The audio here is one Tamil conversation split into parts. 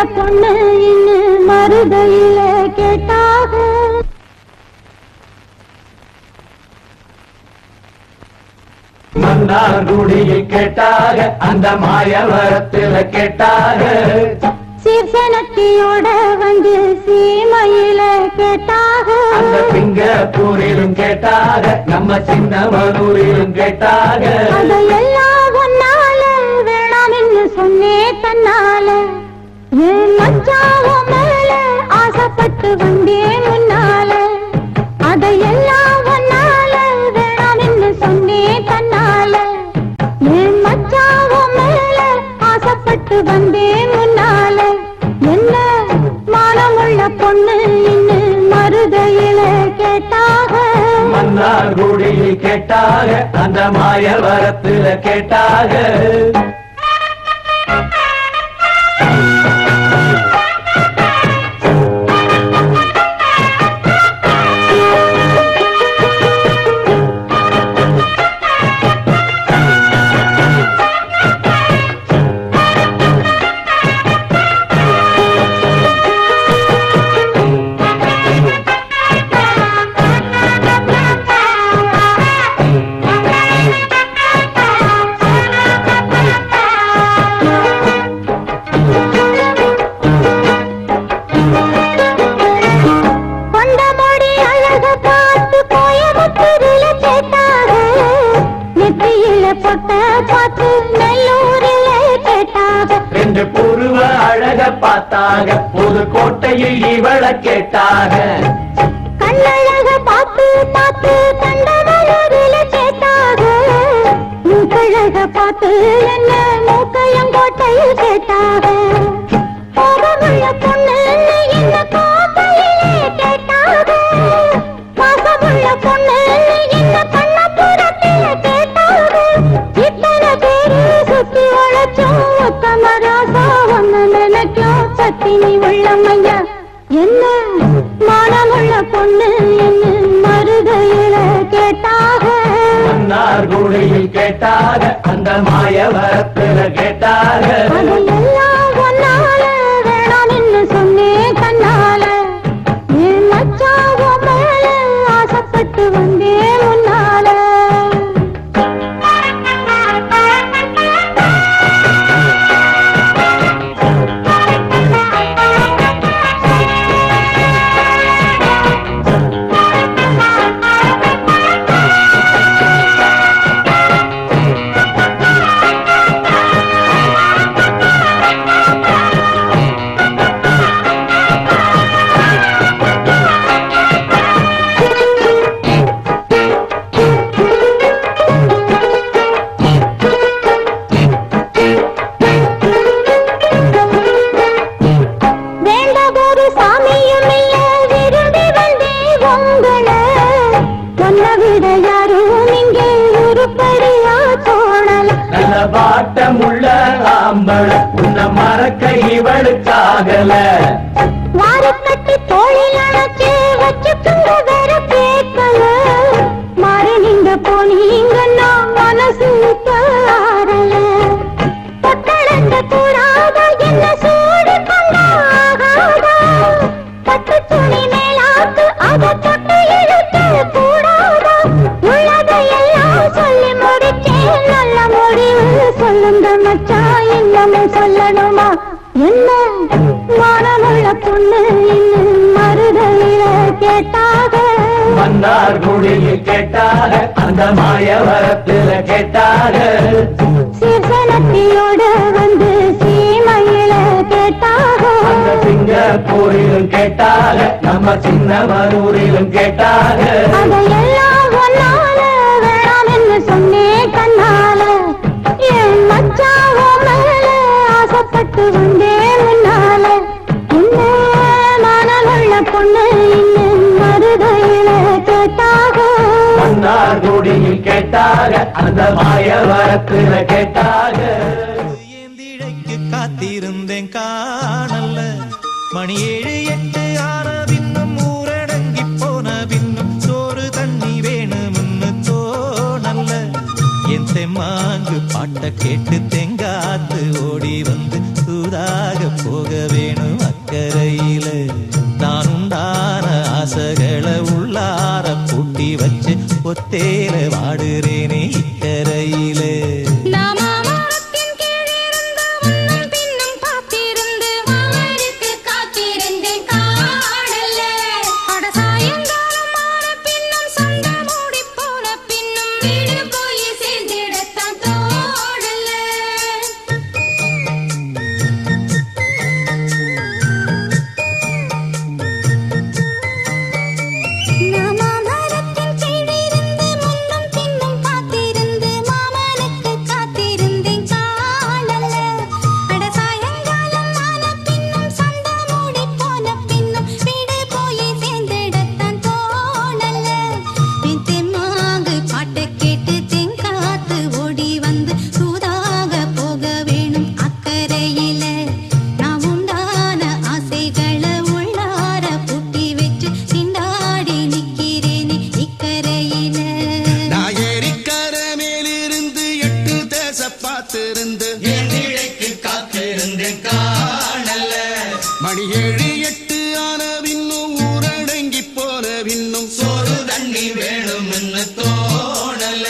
பொண்ணு இன்னும் மருதையில கேட்டாக மன்னார்குடியில் கேட்டாக அந்த மாயவரத்துல கேட்டாக சீர்சனத்தியோட வந்து சீமையில கேட்டாக அந்த சிங்கப்பூரிலும் கேட்டாக நம்ம சின்னமனூரிலும் கேட்டாக அதையெல்லாம் ஒன்னால வேணாம்னு சொன்னே தன்னால என் மச்சாவும் மேல ஆசைப்பட்டு வந்தேன் முன்னால அதையெல்லாம் ஒன்னால வேணாம்னு சொன்னே தன்னால என் மச்சாவும் மேல ஆசைப்பட்டு வந்தேன் முன்னால என்ன மானமுள்ள பொண்ணு இன்னும் மருதையில கேட்டாக மன்னார்குடியில் கேட்டாக அந்த மாயவரத்துல கேட்டாக கொண்டமொழி அழக பார்த்து கோயம்புத்தூரில கேட்டாக நெத்தியில பொட்ட பார்த்து நெல்லூரில கேட்டாக ரெண்டு புருவ அழக பார்த்தாக புது கோட்டையில் இவள கேட்டாக கண்ணழக பார்த்து பார்த்து கண்டமலூரில கேட்டாக மூக்கழக பார்த்து என்ன மூக்கையங்கோட்டையில் கேட்டாக கோபமுள்ள பொண்ணு என்ன கோட்டையிலே கேட்டாக பாசமுள்ள பொண்ணு என்ன கண்ணபுரத்தில கேட்டாக இத்தனை பேரு சுத்தி உழைச்சோம் உத்தமராசா ஒன்னு நினைக்கும் சத்தினி உள்ளமையா என்ன மானமுள்ள பொண்ணு என்ன மருதையில கேட்டாக மன்னார்குடியில் கேட்டாக அந்த மாயவரத்துல கேட்டாக அதையெல்லாம் ஒன்னால வேணாம்னு சொன்னேன் கண்ணால என் மச்சாவோ மேல ஆசைப்பட்டு வந்தேன் முன்னால வேண்டாம் ஒரு சாமியும் இல்ல விரும்பி வந்தேன் உங்களை உன்னை விட யாரும் இங்கே உருப்படியா தோணல நல்ல பாட்டமுள்ள ஆம்பள உன்னை மறக்க இவளுக்காகல வாரக்கட்டி தோளில் அணைச்சு வச்சுக்குங்க வேற கேட்கல மாறி நீங்க போனீங்கன்னா மனசு தாரல பொட்டடங்க கூறாத என்ன சூடு கொண்டாகாதா பட்டு துணி மேலாக்கு அத தொட்டு இழுத்து கூடாதா உள்ளதையெல்லாம் சொல்லி முடிச்சேன் நல்ல முடிவு சொல்லுங்க மச்சான் இன்னமும் சொல்லணுமா என்ன மானமுள்ள பொண்ணு இன்னும் மருதையில கேட்டாக மன்னார்குடியில் கேட்டாக அந்த மாயவரத்துல கேட்டாக சீர்சனத்தியோட வந்து சீமையில கேட்டாக அந்த சிங்கப்பூரிலும் கேட்டாக நம்ம சின்னமனூரிலும் கேட்டாக அதையெல்லாம் ஒன்னால வேணாம்னு சொன்னேன் கண்ணால என் மச்சாவோ மேல ஆசைப்பட்டு வந்தேன் முன்னால என்ன மனமுள்ள பொண்ணு இன்னும் மருதையில கேட்டாக மன்னார்குடியில் கேட்டாக அந்த மாயவரத்துல கேட்டாக ஏந்திழைக்கு காத்திருந்தேன் காணல்ல மணி ஏழு எட்டு ஆன பின்னும் ஊரடங்கி போன பின்னும் சோறு தண்ணி வேணும்னு தோணல்ல என் தெம்மாங்கு பாட்ட கேட்டு தெங்காத்து ஓடி வந்து தூதாக போக வேணும் அக்கறையில நான் உண்டான ஆசைகளை உள்ளார பூட்டி வச்சு ஒத்தேல வாடுறேனே இக்கரையிலே நாமாமரத்தின் கீழிருந்து முன்னும் பின்னும் பார்த்திருந்து மாமனுக்கு காத்திருந்தேன் காணல. அட சாயங்காலம் ஆன பின்னும் சண்டை மூடிப் போன பின்னும் வீடு போய் சேர்ந்திடத்தான் தோணல. நாமாமரத்தின் கீழிருந்து முன்னும் பின்னும் பார்த்திருந்து மாமனுக்கு காத்திருந்தேன் காணல. அட சாயங்காலம் ஆன பின்னும் சண்டை மூடிப் போன பின்னும் வீடு போய் சேர்ந்திடத்தான் தோணல. என் தெம்மாங்கு பாட்டைக் கேட்டு தென்காத்து ஓடி வந்து சூதாக போக வேணும் அக்கறையில. நான் உண்டான ஆசைகளை உள்ளார பூட்டி வச்சு திண்டாடி நிக்கிறேனே இக்கரையில நான் ஏரிக்கர மேலிருந்து எட்டு தேச பார்த்திருந்து என் இழைக்கு காத்திருந்தேன் காணல மணி ஏழு எட்டு ஆன பின்னும் ஊரடங்கி போன பின்னும் சோறு தண்ணி வேணும்னு தோணல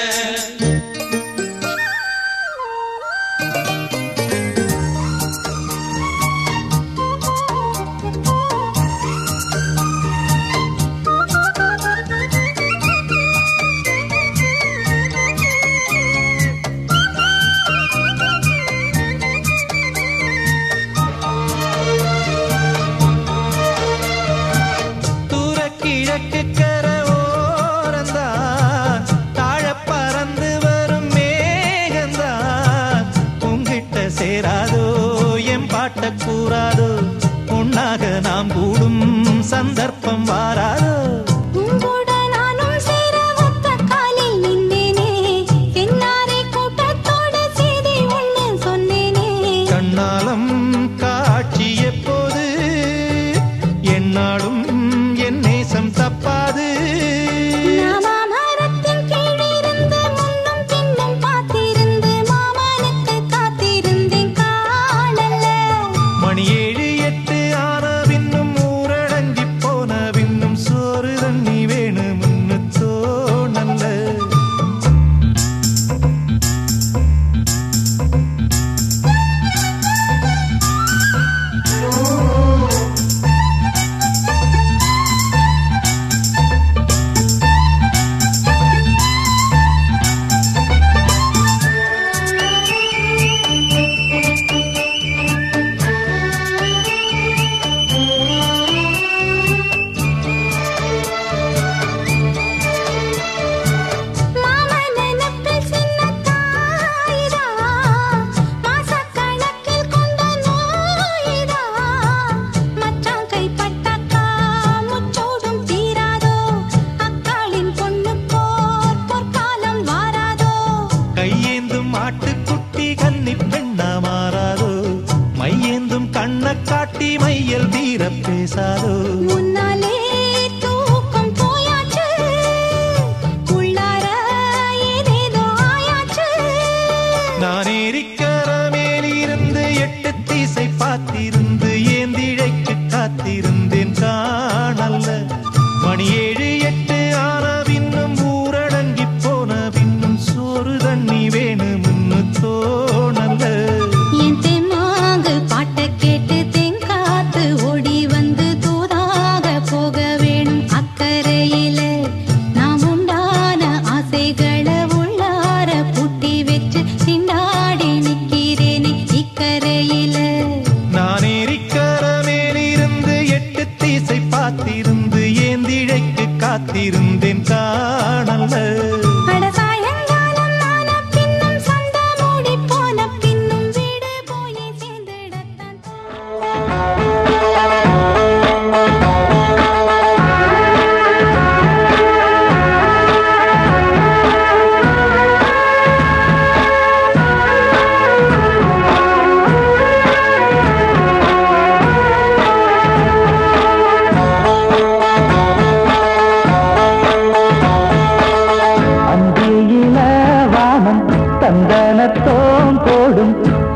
தூர கிழக்கு கர ஓரந்தான் தாழ பறந்து வரும் மேகந்தான் உங்கிட்ட சேராதோ என் பாட்ட கூறாதோ உன்னாக நாம் கூடும் சந்தர்ப்பம் வாராதோ உங்கூட நானும் சேர ஒத்த காலில் நின்னேனே தென்னாரை கூட்டத்தோட செய்தி ஒண்ணு சொன்னேனே கண்ணாலம் காட்சி எப்போது என்னாலும் என் நேசம் தப்பாது நாமாமரத்தின் கீழிருந்து முன்னும் பின்னும் பார்த்திருந்து மாமனுக்கு காத்திருந்தேன் காணல மணி ஏழு எட்டு ஆன பின்னும் ஊரடங்கி போன பின்னும் சோறு தண்ணி வேணும்னு தோணல்ல மாமன் நினைப்பில் சின்ன தாயிதா மாசக்கணக்கில் கொண்ட நோயிதா மச்சான் கைப்பட்டாக்கா முச்சோடும் தீராதோ அக்காளின் பொண்ணு போர் பொற்காலம் வாராதோ கையேந்தும் ஆட்டுக்குட்டி கன்னி பெண்ணா மாறாதோ மையேந்தும் கண்ண காட்டி மையல் தீர பேசாதோ முன்னாலே தூக்கம் போயாச்சு உள்ளார ஏதேதோ ஆயாச்சு நான் ஏரிக்கர மேலிருந்து எட்டு தீசை பார்த்திருந்து ஏந்திழைக்கு காத்திருந்தேன் காணல்ல மணி ஏழு எட்டு ஆன பின்னும் ஊரடங்கி போன பின்னும் சோறு தண்ணி வேணும்னு தோணல்ல என் தெம்மாங்கு பாட்டை கேட்டு தென்காத்து ஓடி வந்து தூதாக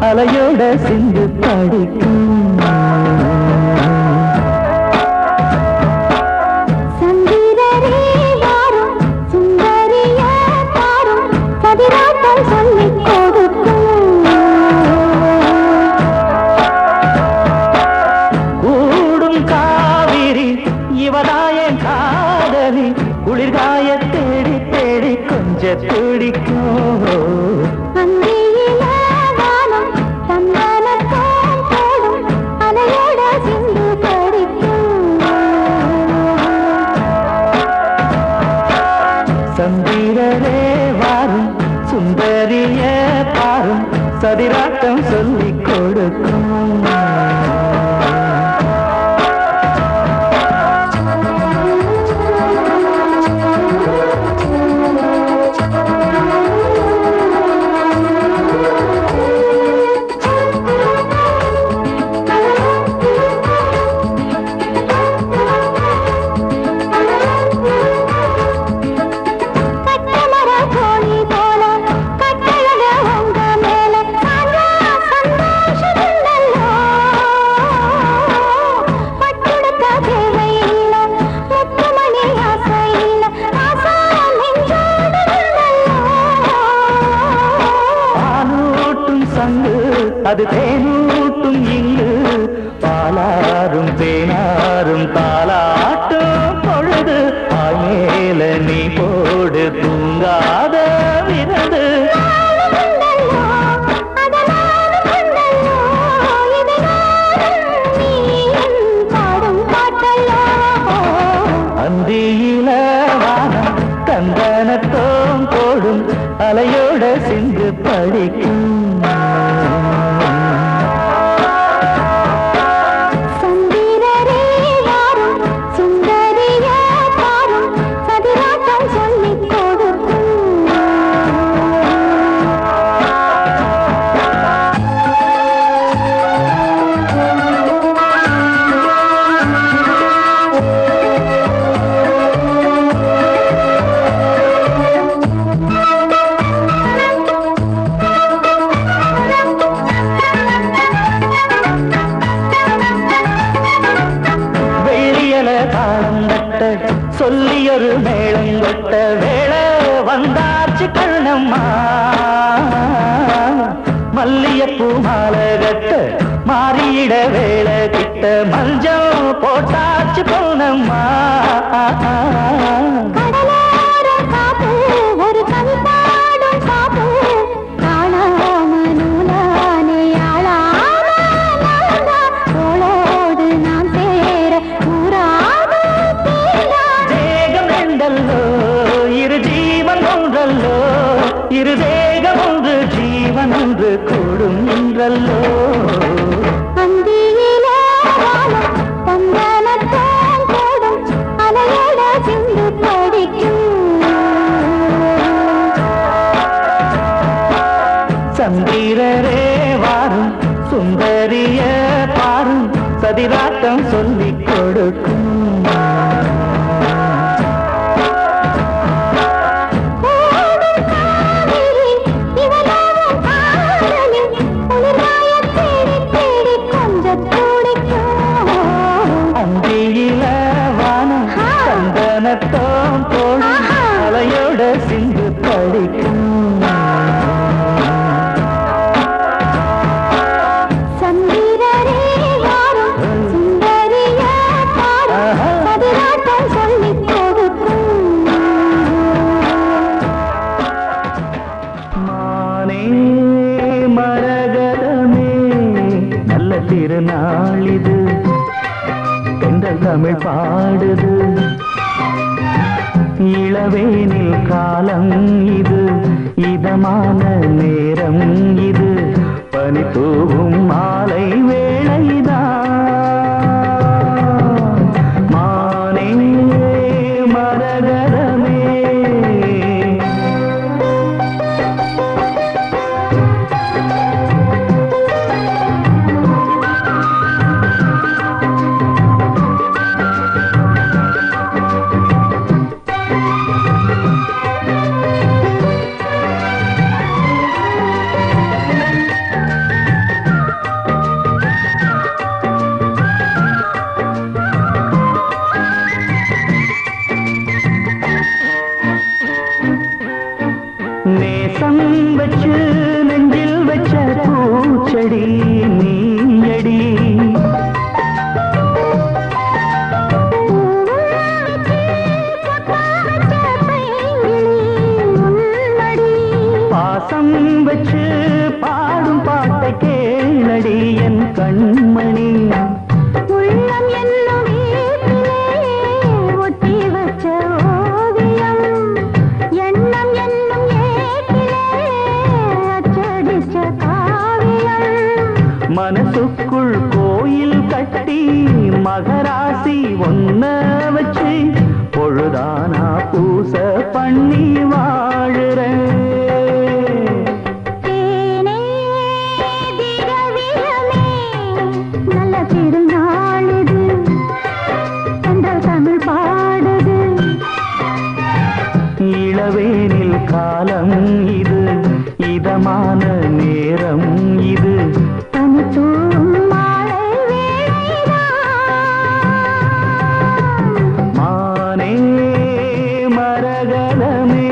அலையோட சிந்து படிக்கும் சந்திரரே வாரும் சுந்தரிய தாரும் சதிராட்டம் சொல்லிக் கொடுக்கும் கூடும் காவிரி இவதாயன் காதலி குளிர்காய தேடி தேடி கொஞ்ச துடிக்கும் அந்தியில வானம் சந்தனத்தால் போடும் அலையோட சிந்து படிக்கும் சந்திரரே வாரும் சுந்தரிய பாரும் சதிராட்டம் சொல்லிக் கொடுக்கும் கட்டமர கோழி போல கட்டழக உங்க மேல சாஞ்சா சந்தோஷமில்லல்லோ. பட்டுடுத்த தேவையில்ல, முத்துமணி ஆசை இல்ல, ஆசை நெஞ்சோடு இல்லல்லோ. பாலூட்டும் சங்கு அது தேனூட்டும் இங்கு பாலாரும் தேனாரும் தாலாட்டும் பொழுது பாய் மேல நீ போடு தூங்காத விரது உண்டல்லோ, அதனாலும் உண்டல்லோ, இது நானும் நீயும் பாடும் பாட்டல்லோ. அந்தியில வானம் கந்தனத்தோம் போடும் அலையோட சிந்து படிக்கும் சந்திரரே வாரும் சுந்தரிய பாரும் சதிராட்டம் சொல்லிக் கொடுக்கும் வெள்ளியல தாளம் கட்ட சொல்லியொரு மேளம் கொட்ட வேளை வந்தாச்சு கண்ணம்மா மல்லியப்பூ மாலை கட்ட மாறியிட வேலை கிட்ட மஞ்சள் போட்டாச்சு பொன்னம்மா கடலோரம் காப்பு ஒரு கவி பாடும் காப்பு காணாம நூலானே ஆளாம நான்தான் தோளோடு நான் சேர கூறாத தீரா தேகம் ரெண்டல்லோ இரு ஜீவன் ஒன்றல்லோ இரு தேகம் ஒன்று ஜீவன் ஒன்று கூடும் என்றல்லோ அந்தியிலே வானம் சந்தனத்தான் போடும் அலையோட சிந்து படிக்கும் சந்திரரே வாரும் சுந்தரிய பாரும் சதிராட்டம் சொல்லிக் கொடுக்கும் ஓடும் காவிரி இவளாவும் காதலி குளிர்காயத் தேடி தேடி கொஞ்சம் துடிக்கும் அந்தியில வானம் சந்தனத்தோம் போடும் அலையோட சிந்து படிக்கும் சந்திரரே வாரும் சுந்தரிய பாரும் பதினாட்டம் சொல்லிக் கொடுக்கும் மானே மரகதமே நல்ல திருநாள் இது எங்கள் தமிழ் பாடுது இளவேனில் காலம் இது இதமான நேரம் இது பனி தூவும் மாலை வேளைதான் மானே மரகதமே பாசம் வச்சு பாடும் பாட்டை கேளடி என் கண்மணி உள்ளம் என்னும் வீட்டிலே ஒட்டி வச்ச ஓவியம் எண்ணம் என்னும் ஏட்டிலே அச்சடிச்ச காவியம் மனசுக்குள் கோயில் கட்டி மகராசி ஒன்ன வச்சு பொழுதானா பூச பண்ணி வாழுறேன் தேனே திரவியமே நல்ல திருநாளிது என்றால் தமிழ் பாடுது இளவேனில் காலம் இது இதமான நேரம் இது தனித்தூம் மாலை வேளைதான் மானே மரகதமே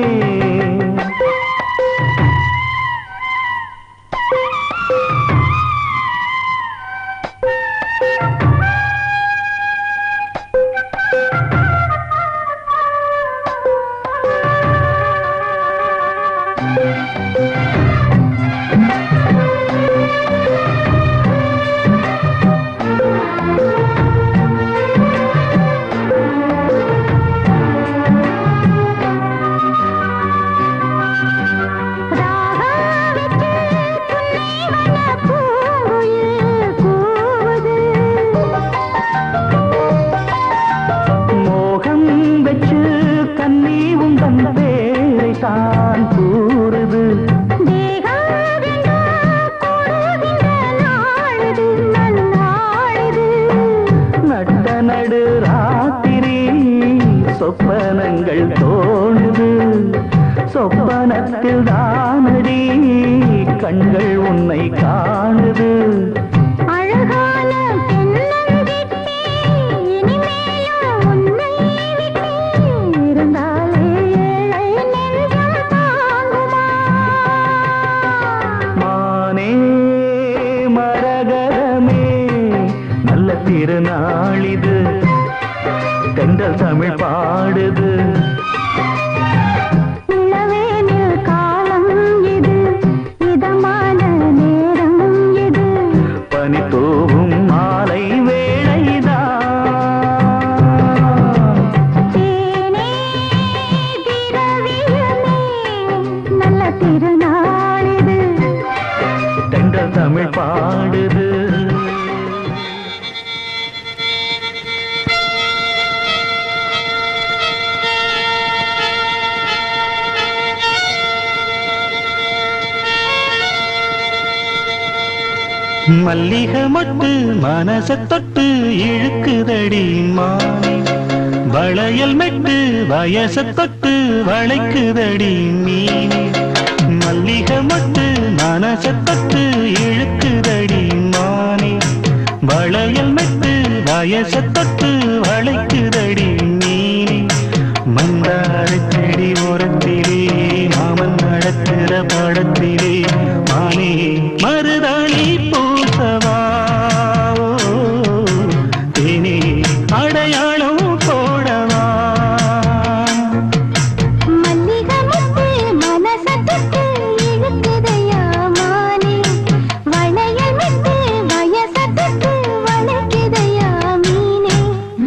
ராகம் வச்சு புன்னை வண்ண பூங்குயில் கூவுது மோகம் வச்சு கண்ணி உந்தன் பேரை தான் கூறுது நட்ட நடு ராத்திரி சொப்பனங்கள் தோணுது சொப்பனத்தில் தானடி கண்கள் உன்னை காணுது அழகான பெண்ணங்கிட்டே இனிமேலும் உன்னை விட்டே இருந்தாலே ஏழை நெஞ்சம் தாங்குமா மானே மரகதமே நல்ல திருநாளிது தென்றல் தமிழ் பாடுது இளவேனில் காலம் இது இதமான நேரம் இது பனி தூவும் மாலை வேளைதான் தேனே திரவியமே நல்ல திருநாளிது தென்றல் தமிழ் பாடுது மல்லிகை மொட்டு மனச தொட்டு இழுக்குதடி மானே வளையல் மெட்டு வயச தொட்டு வளைக்குதடி மீனே மல்லிகை மொட்டு மனச தொட்டு இழுக்குதடி மானே வளையல் மெட்டு வயச தொட்டு வளைக்குதடி மீனே மந்தார செடி ஓரத்திலே மாமன் நடக்கிற படத்திலே மானே மருதாணி பூசவா தேனே அடையாளம் போடவா மல்லிகை முத்து மனச தொட்டு இழுக்குதையா மானே வளையல் விட்டு வயச தொட்டு வளைக்குதையா மீனே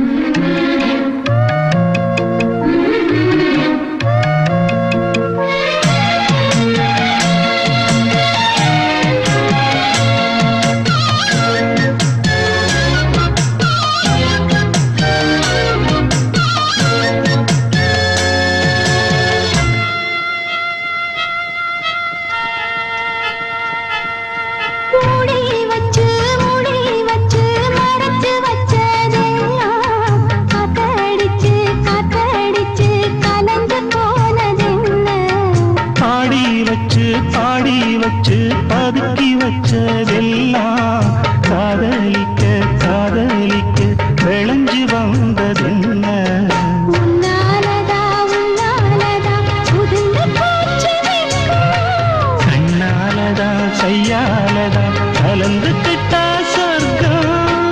மூடி வச்சு மூடி வச்சு மறைச்சு வச்சதெல்லாம் காத்தடிச்சு காத்தடிச்சு கலந்து போனதென்ன பாடி வச்சு பாடி வச்சு பதுக்கி வச்சதெல்லாம் காதலிக்க காதலிக்க விளைஞ்சு வந்ததென்ன உன்னாலதா உன்னாலதா உதிர்ந்து போச்சு வெட்கம். கண்ணாலதா கையாலதா கலந்து கிட்டா சொர்க்கம்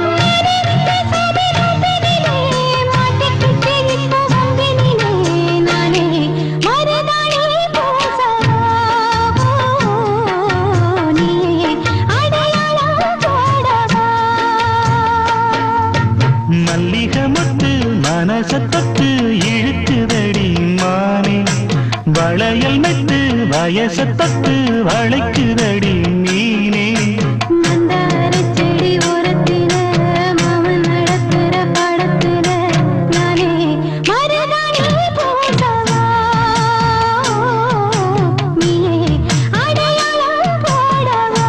மாட்டிக்கிட்டு இப்ப வந்தினிலே நானே மருதாணி பூசவா மெட்டு வயச தொட்டு வளைக்குதடி மீனே மந்தாரச் செடி ஓரத்தில மாமன் நடத்துற படத்துல நானே மருதாணி பூசவா நீயே அடையாளம் போடவா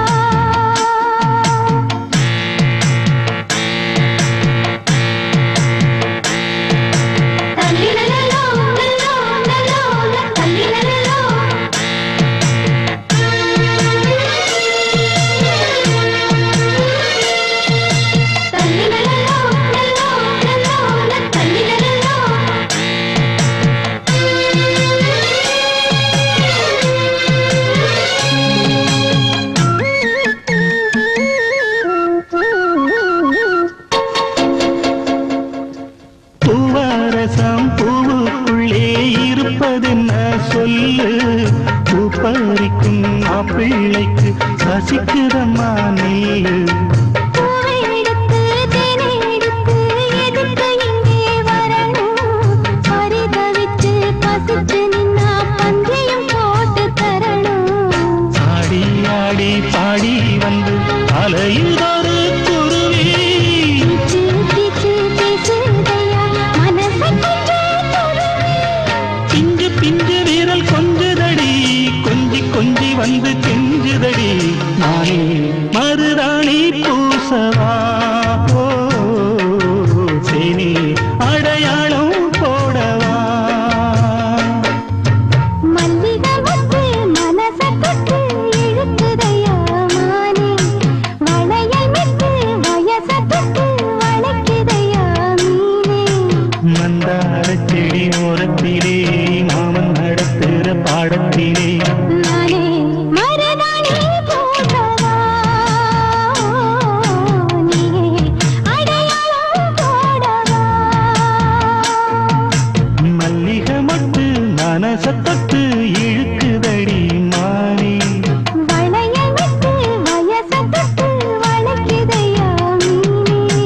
தல்லிலலலோ லலோ லலோ தல்லிலலலோ தல்லிலலலோ லலோ லலோ தல்லிலலலோ பூவரசம் பூவுக்குள்ளே இருப்பதென்ன சொல்லு பூ பறிக்கும் மாப்பிள்ளைக்கு ரசிக்கிறம்மா நெல்லு பூவை எடுத்து தேனை எடுத்து எதுக்கு இங்கே வரணும் பரிதவிச்சு பசிச்சு நின்னா பந்தயம் போட்டு தரணும் ஆடி ஆடி பாடி வந்து அலையுதொரு குருவி கீச்சு கீச்சு பேசுதையா மனசை கொஞ்சம் துருவி பிஞ்சு பிஞ்சு வீரல் கொஞ்சுதடி கொஞ்சி கொஞ்சி வந்து கெஞ்சுதடி நானே மருதாணி பூசவா ஓ, சேனி அடையாளம் போடவா மல்லிகை முத்து மனச தொட்டு இழுக்குதையா மானே வளையல் மிட்டு வயச தொட்டு வளைக்குதையா மீனே மந்தார செடி ஓரத்திலே மாமன் நடத்துற பாடத்திலே நானே மருதாணி பூசவா நீயே அடையாளம் போடவா மல்லிகை மட்டு மனச தொட்டு இழுக்குதடி மானே வளையல் மிட்டு வயச தொட்டு வளைக்குதையா மீனே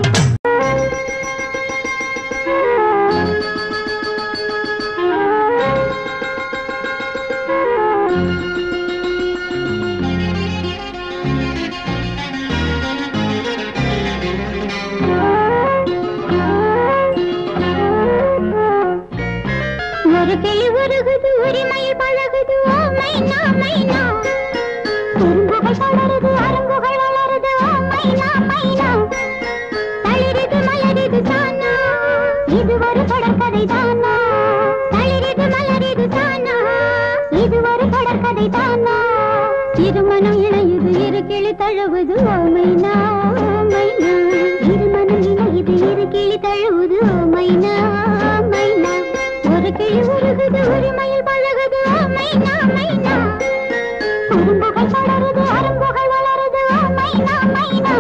ஒரு கிளி உருகுது உரிமையில் பழகுது ஓ மைனா மைனா குறும்புகள் வளருது அரும்புகள் வளருது ஓ மைனா மைனா தளிருது மலருது தானா இது ஒரு தொடர்கதை தானா தளிருது மலருது தானா இது ஒரு தொடர்கதை தானா இருமனம் இணையுது இரு கிளி தழுவுது ஓ மைனா மைனா இருமனம் இணையுது இரு கிளி தழுவுது ஓ மைனா மைனா ஒரு கிளி உருகுது உரிமையில் பழகுது ஓ மைனா மைனா குறும்புகள் தொடருது அரும்புகள் வளருது ஓ மைனா மைனா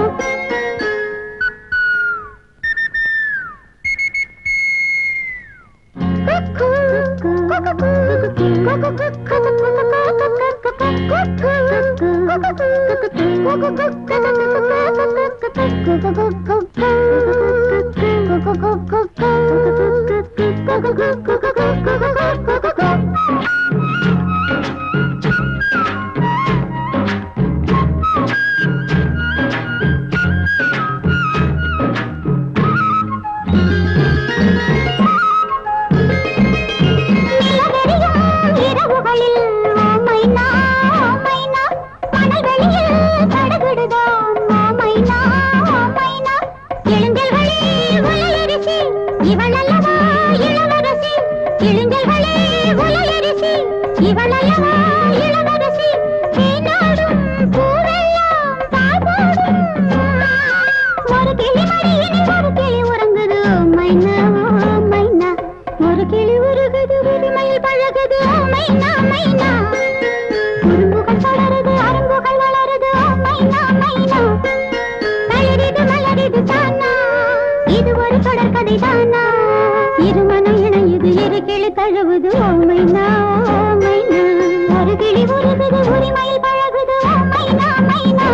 நிலவெறியும் இரவுகளில் ஓ மைனா, ஓ மைனா, மணல் வெளியில் தடவிடுதோம் ஓ மைனா, ஓ மைனா. இளைஞர்களே உலையரிசி, இவளல்லவா இளவரசி. இளைஞர்களே உலையரிசி, இவளல்லவா இளவரசி. தேனாடும் பூவெல்லாம் பால் போடும். ஒரு கிளி மடியினில் ஒரு கிளி உறங்குது ஓ மைனா, ஓ மைனா. ஒரு கிளி உருகுது உரிமையில் பழகுது ஓ மைனா மைனா குறும்புகள் தொடருது அரும்புகள் வளருது ஓ மைனா மைனா தளிரிது மலரிது தானா இது ஒரு தொடர்கதை தானா இருமனம் இணையுது இரு கிளி தழுவுது ஓ மைனா ஓ மைனா ஒரு கிளி உருகுது உரிமையில் பழகுது ஓ மைனா மைனா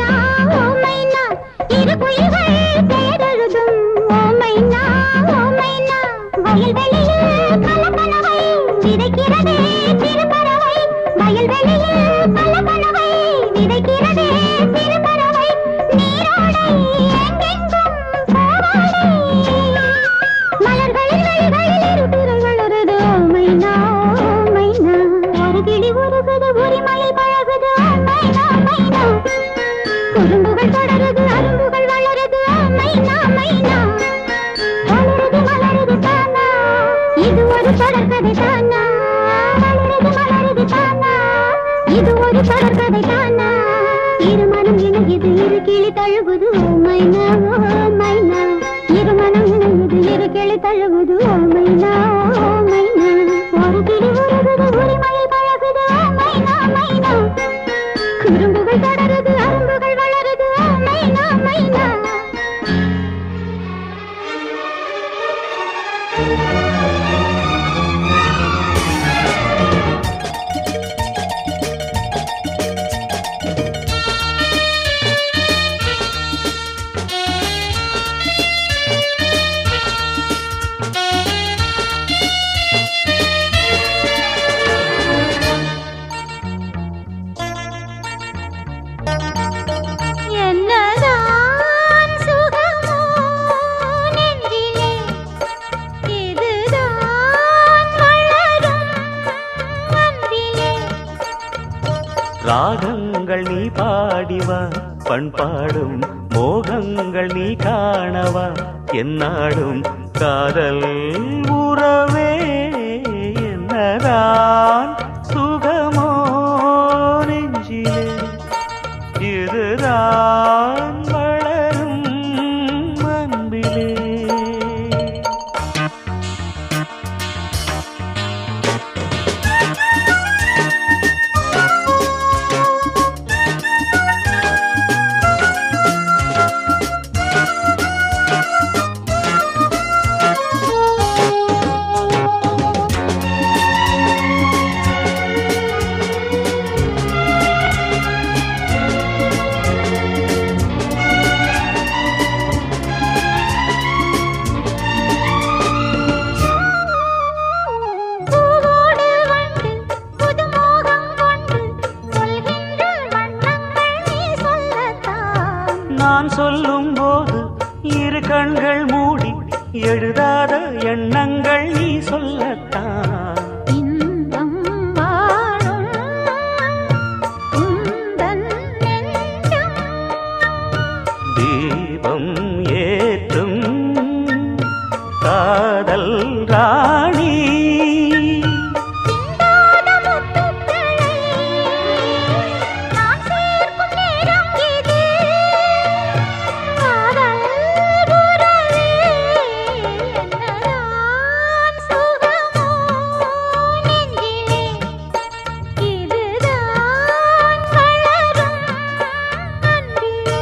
ஓ மைனா இரு குயில்கள் பெயரெழுதும் ஓ மைனா ஓ மைனா வயல்வெளியில் பல கனவை விதைக்கிறதே சிறுபறவை வயல்வெளியில் பல கனவை விதைக்கிறதே சிறுபறவை நீரோடை எங்கெங்கும் போராடை மலர்களின் வழிகளில் இருட்டுகள் வளருது ஓ மைனா ஓ மைனா ஒரு கிளி உருகுது உரிமையில் பழகுது ஓ மைனா மைனா குறும்புகள் தொடருது அரும்புகள் வளருது ஓ மைனா மைனா வளருது மலருது தானா இது ஒரு தொடர்கதை தானா வளருது மலருது தானா இது ஒரு தொடர்கதை தானா இருமனம் இணையுது இரு கிளி தழுகுது ஓ மைனா ஓ மைனா இருமனம் இணையுது இரு கிளி தழுகுது ஓ மைனா ஓ மைனா ஒரு கிளி உருகுது உரிமையில் பழகுது ஓ மைனா மைனா குறும்புகள் தொடருது அரும்புகள் வளருது ஓ மைனா மைனா என்னதான் சுகமோ நெஞ்சிலே இதுதான் வளரும் அன்பிலே ராகங்கள் நீ பாடிவா பண்பாடும் மோகங்கள் நீ காணவா என்னாடும் காதல் உறவே என்னதான் சுகமோ நெஞ்சிலே இதுதான் வளரும் அன்பிலே பூவோடு வந்து புதுமோகம் கொண்டு சொல்கின்ற வண்ணங்கள் நீ சொல்லத்தான் நான் சொல்லும் போது இரு கண்கள் மூடி எழுதாத எண்ணங்கள் நீ சொல்லத்தான் இன்பம் வாழும் உந்தன் நெஞ்சம் தீபம் ஏற்றும் காதல் ராணி சிந்தாத முத்துக்களை நான் சேர்க்கும் நேரம் இது காதல் உறவே என்னதான் சுகமோ நெஞ்சிலே இதுதான் வளரும் அன்பிலே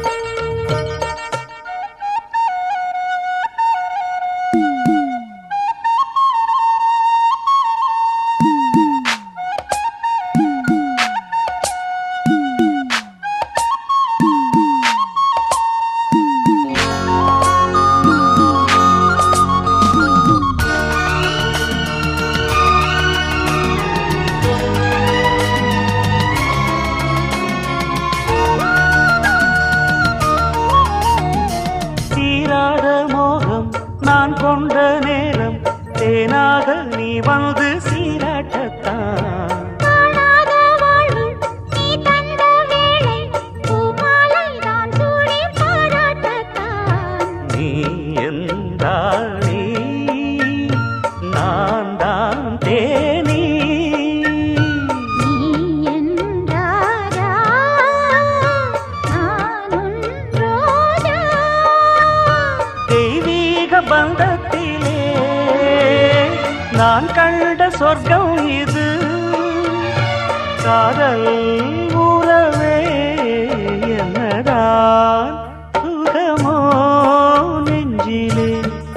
தீராத மோகம் நான் கொண்ட நேரம் தேனாக நீ வந்து சீராட்டத்தான் காணாத வாழ்வு நீ தந்த வேளை பூமாலை தான் சூடி பாராட்டத்தான் நீ என்றாளி நான் தான் தேனி நீ என்றாரா நான் உன் ரோஜா தெய்வீக பந்தத்திலே நான் கண்ட சொர்க்கம் இது காதல் உறவே என்னதான் சுகமோ நெஞ்சிலே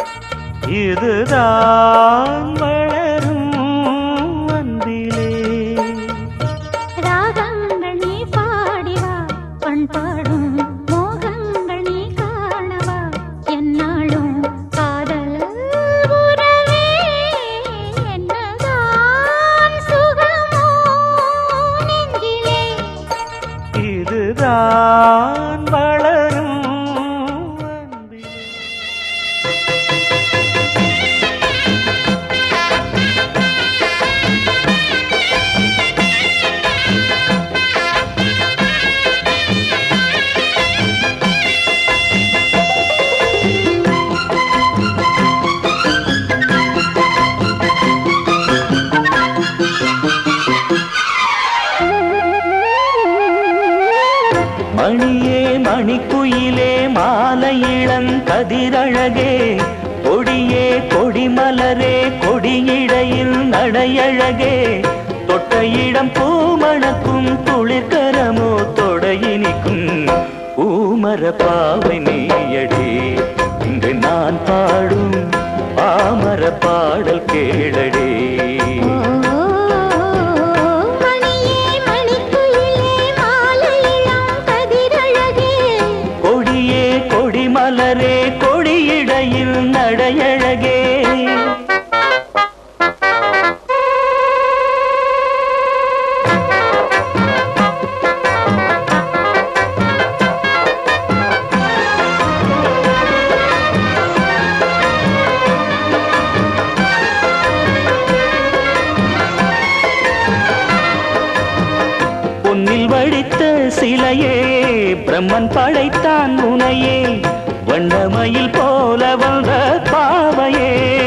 இதுதான் வளரும் அன்பிலே ராகங்கள் நீ பாடிவா பண்பாடு பாடும் மோகங்கள் நீ காணவா என்னாலும் காதல் உறவே என்னதான் சுகமோ நெஞ்சிலே இதுதான் வளரும் அன்பிலே. மணியே மணிக்குயிலே மாலை இளங்கதிரழகே கொடியே கொடிமலரே கொடியிடையில் நடையழகே தொட்ட இடம் பூமணக்கும் துளிர்கரமோ தொடையினிக்கும் பூமர பாவை நீயடி இங்கு நான் பாடும் பாமர பாடல் கேளடே மணியே மணிக்குயிலே மாலை இளம் கதிரழகே கொடியே கொடிமலரே கொடியிடையில் நடையழகே பொன்னில் வடித்த சிலையே பிரம்மன் படைத்தான் உனையே வண்ணமயில் போல வந்த பாவையே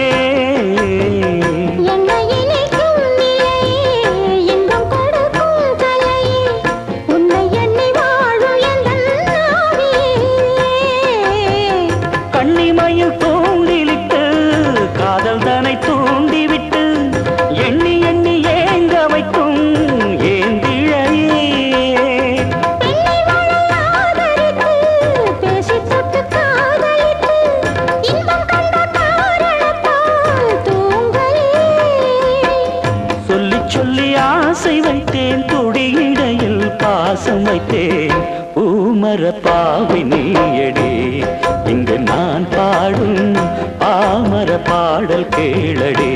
என்னை இணைக்கும் நிலையே இன்பம் கொடுக்கும் கலையே உன்னை எண்ணி வாழும் எந்தன் நாவியே கண்ணிமயில் தூண்டிலிட்டு காதல் தனை தூண்டிவிட்டு எண்ணி எண்ணி ஏங்க வைக்கும் ஏந்திழையே பெண்ணை வாழ ஆதரித்து பேசித் தொட்டு காதலித்து இன்பம் கண்ட காரணத்தால் தூங்கலே சொல்லி சொல்லி ஆசை வைத்தேன் துடியிடையில் பாசம் வைத்தேன் பூமர பாவை நீயடி இங்கு நான் பாடும் பாமர பாடல் கேளடி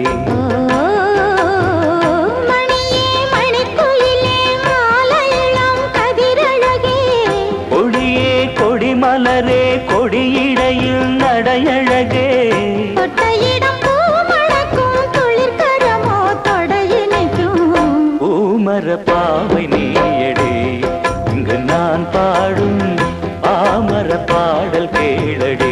மணியே மணிக்குயிலே மாலை இளம் கதிரழகே கொடியே கொடிமலரே கொடியிடையில் நடையழகே தொட்ட இடம் பூமணக்கும் துளிர்கரமோ தொடையினைக்கும் பூமர பாவை நீயடி இங்கு நான் பாடும் பாமர பாடல் கேளடி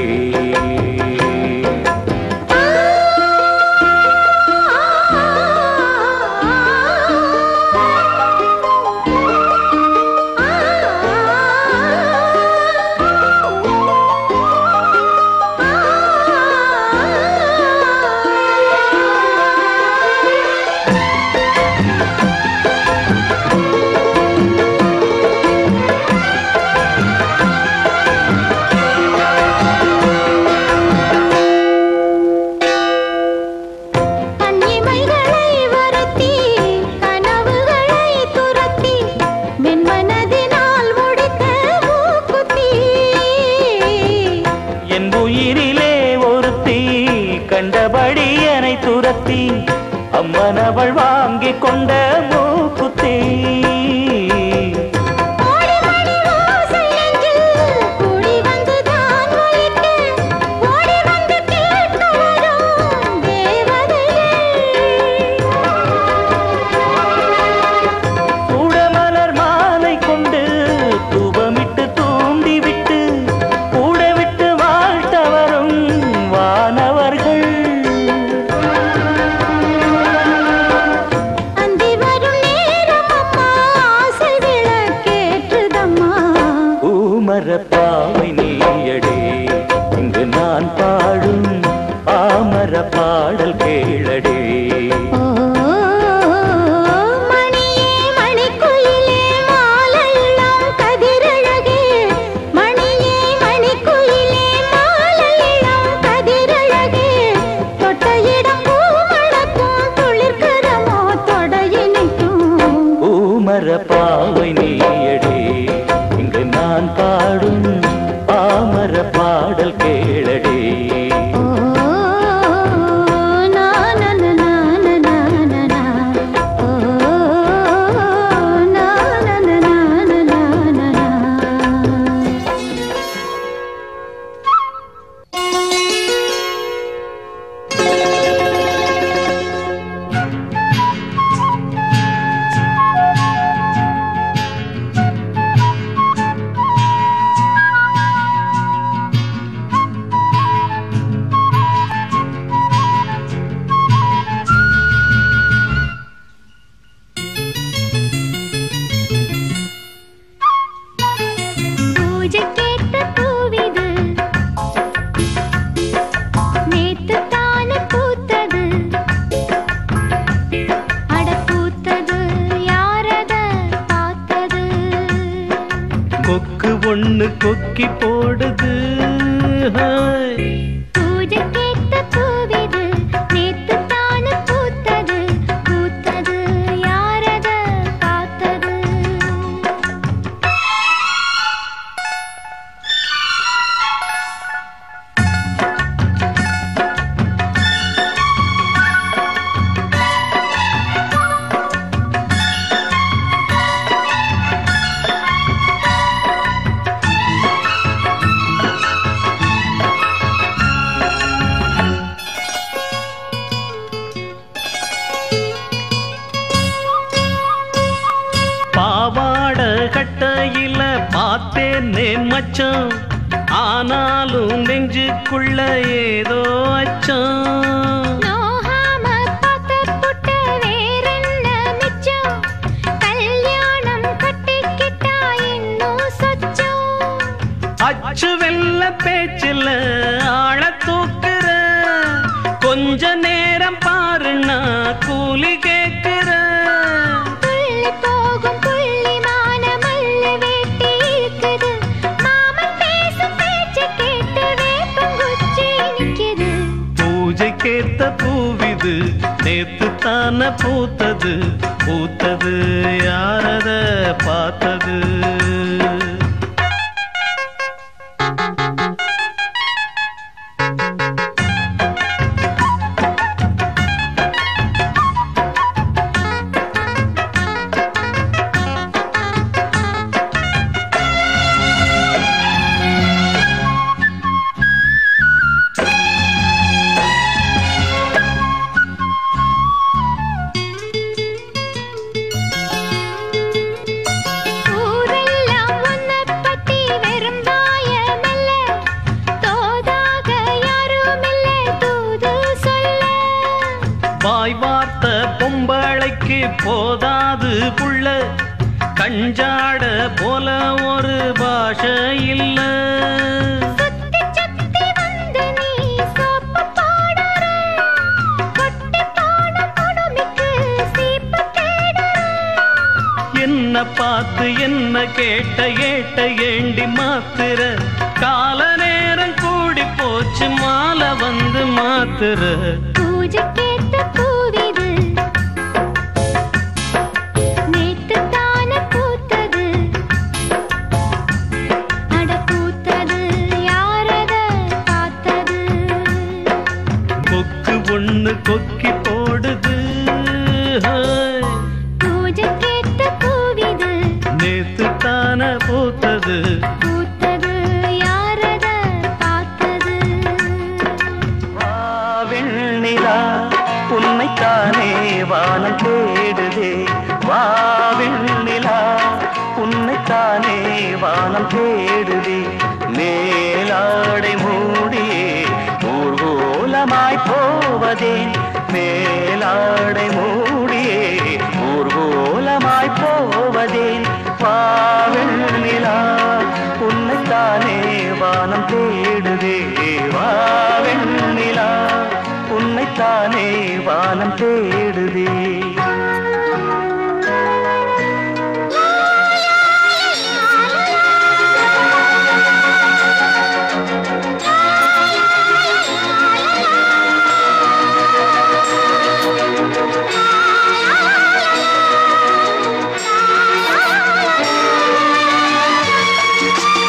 கண்ணிமைகளை வருத்தி கனவுகளை துரத்தி மென்மனதினால் முடித்த மூக்குத்தி என் உயிரிலே ஒருத்தி கண்டபடி என்னை துரத்தி அம்மனவள் வாங்கிக் கொண்ட மூக்குத்தி ஓடி மணி ஓசை நெஞ்சில் கூடி வந்து தான் ஒலிக்க ஓடி வந்து கேட்க வரும் தேவதையே கூடமலர் மாலை கொண்டு தூபமிட்டு தூண்டிவிட்டு கூட விட்டு வாழ்த்த வரும் வானவர்கள் அந்தி வரும் நேரம் அம்மா ஆசை விளக்கேற்றுதம்மா பூமர பாவை நீயடே இங்கு நான் பாடும் பாமர பாடல் கேளடே ஓ மணியே மணிக்குயிலே மாலை இளம் கதிரழகே மணியே மணிக்குயிலே மாலை இளம் கதிரழகே தொட்ட இடம் பூமணக்கும் துளிர்கரமோ தொடையினைக்கும் பூமர பாவை நீயடே இங்கு நான் நான் பாடும் பாமர பாடல் கேளடே பூஜைக்கேத்த பூவிது நேத்து தானே பூத்தது அட பூத்தது யாரத பார்த்தது கொக்கு ஒண்ணு கொக்கி போடுது ஹாய். பூஜைக்கேத்த பூவிது நேத்து தானே பூத்தது பூத்தது யாரத பார்த்தது பாவாட கட்டையில பார்த்தேனே மச்சான் ஆனாலும் நெஞ்சுக்குள்ள ஏதோ அச்சம் நோகாம பார்த்த புட்ட வேறென்ன மிச்சம் கல்யாணம் கட்டிக்கிட்டா இன்னும் சொச்சம் அச்சு வெல்ல பேச்சில் ஆழ தூக்குற கொஞ்ச நேரம் பாருன்னா கூலி கேக்குற துள்ளி போகும் புள்ளிமான மல்லு வேட்டி இருக்குது மாமன் பேசும் பேச்சு கேட்டு வேப்பங்குச்சி நிக்குது பூஜைக்கேத்த பூவிது நேத்து தான பூத்தது பூத்தது யாரத பார்த்தது ஊரெல்லாம் உன்னைப் பத்தி வெறும் வாயமல்ல. தோதாக யாருமில்ல தூது சொல்ல. வாய் வார்த்த பொம்பளைக்கு போதாது புள்ள கஞ்சாட போல ஒரு பாஷை இல்ல சுத்தி சுத்தி வந்து நீ சோப்பு போடுற. கொட்டி போன குடுமிக்கு சீப்பு தேடுற. என்ன பார்த்து என்ன கேட்ட ஏட்ட ஏண்டி மாத்துற கால நேரம் கூடி போச்சு மாலை வந்து மாத்துற பூஜைக்கேத்த பூவிது. நேத்துத் தானே பூத்தது. அட பூத்தது யாரத பார்த்தது கொக்கு ஒண்ணு கொக்கி போடுது ஹாய். பூஜைக்கேத்த பூவிது நேத்து தான பூத்தது பூத்தது யாரத பார்த்தது வெண்ணிலா உன்னைத்தானே வானம் தேடுதே வா வெண்ணிலா உன்னைத்தானே வானம் தேடுதே மேலாடை மூடியே ஊர்கோலமாய் போவதே மேலாடை மூடியே ஊர்கோலமாய் போவதேன் வா வெண்ணிலா உன்னைத்தானே வானம் தேடுதே வா வெண்ணிலா உன்னைத்தானே வானம் தேடுதே ஆ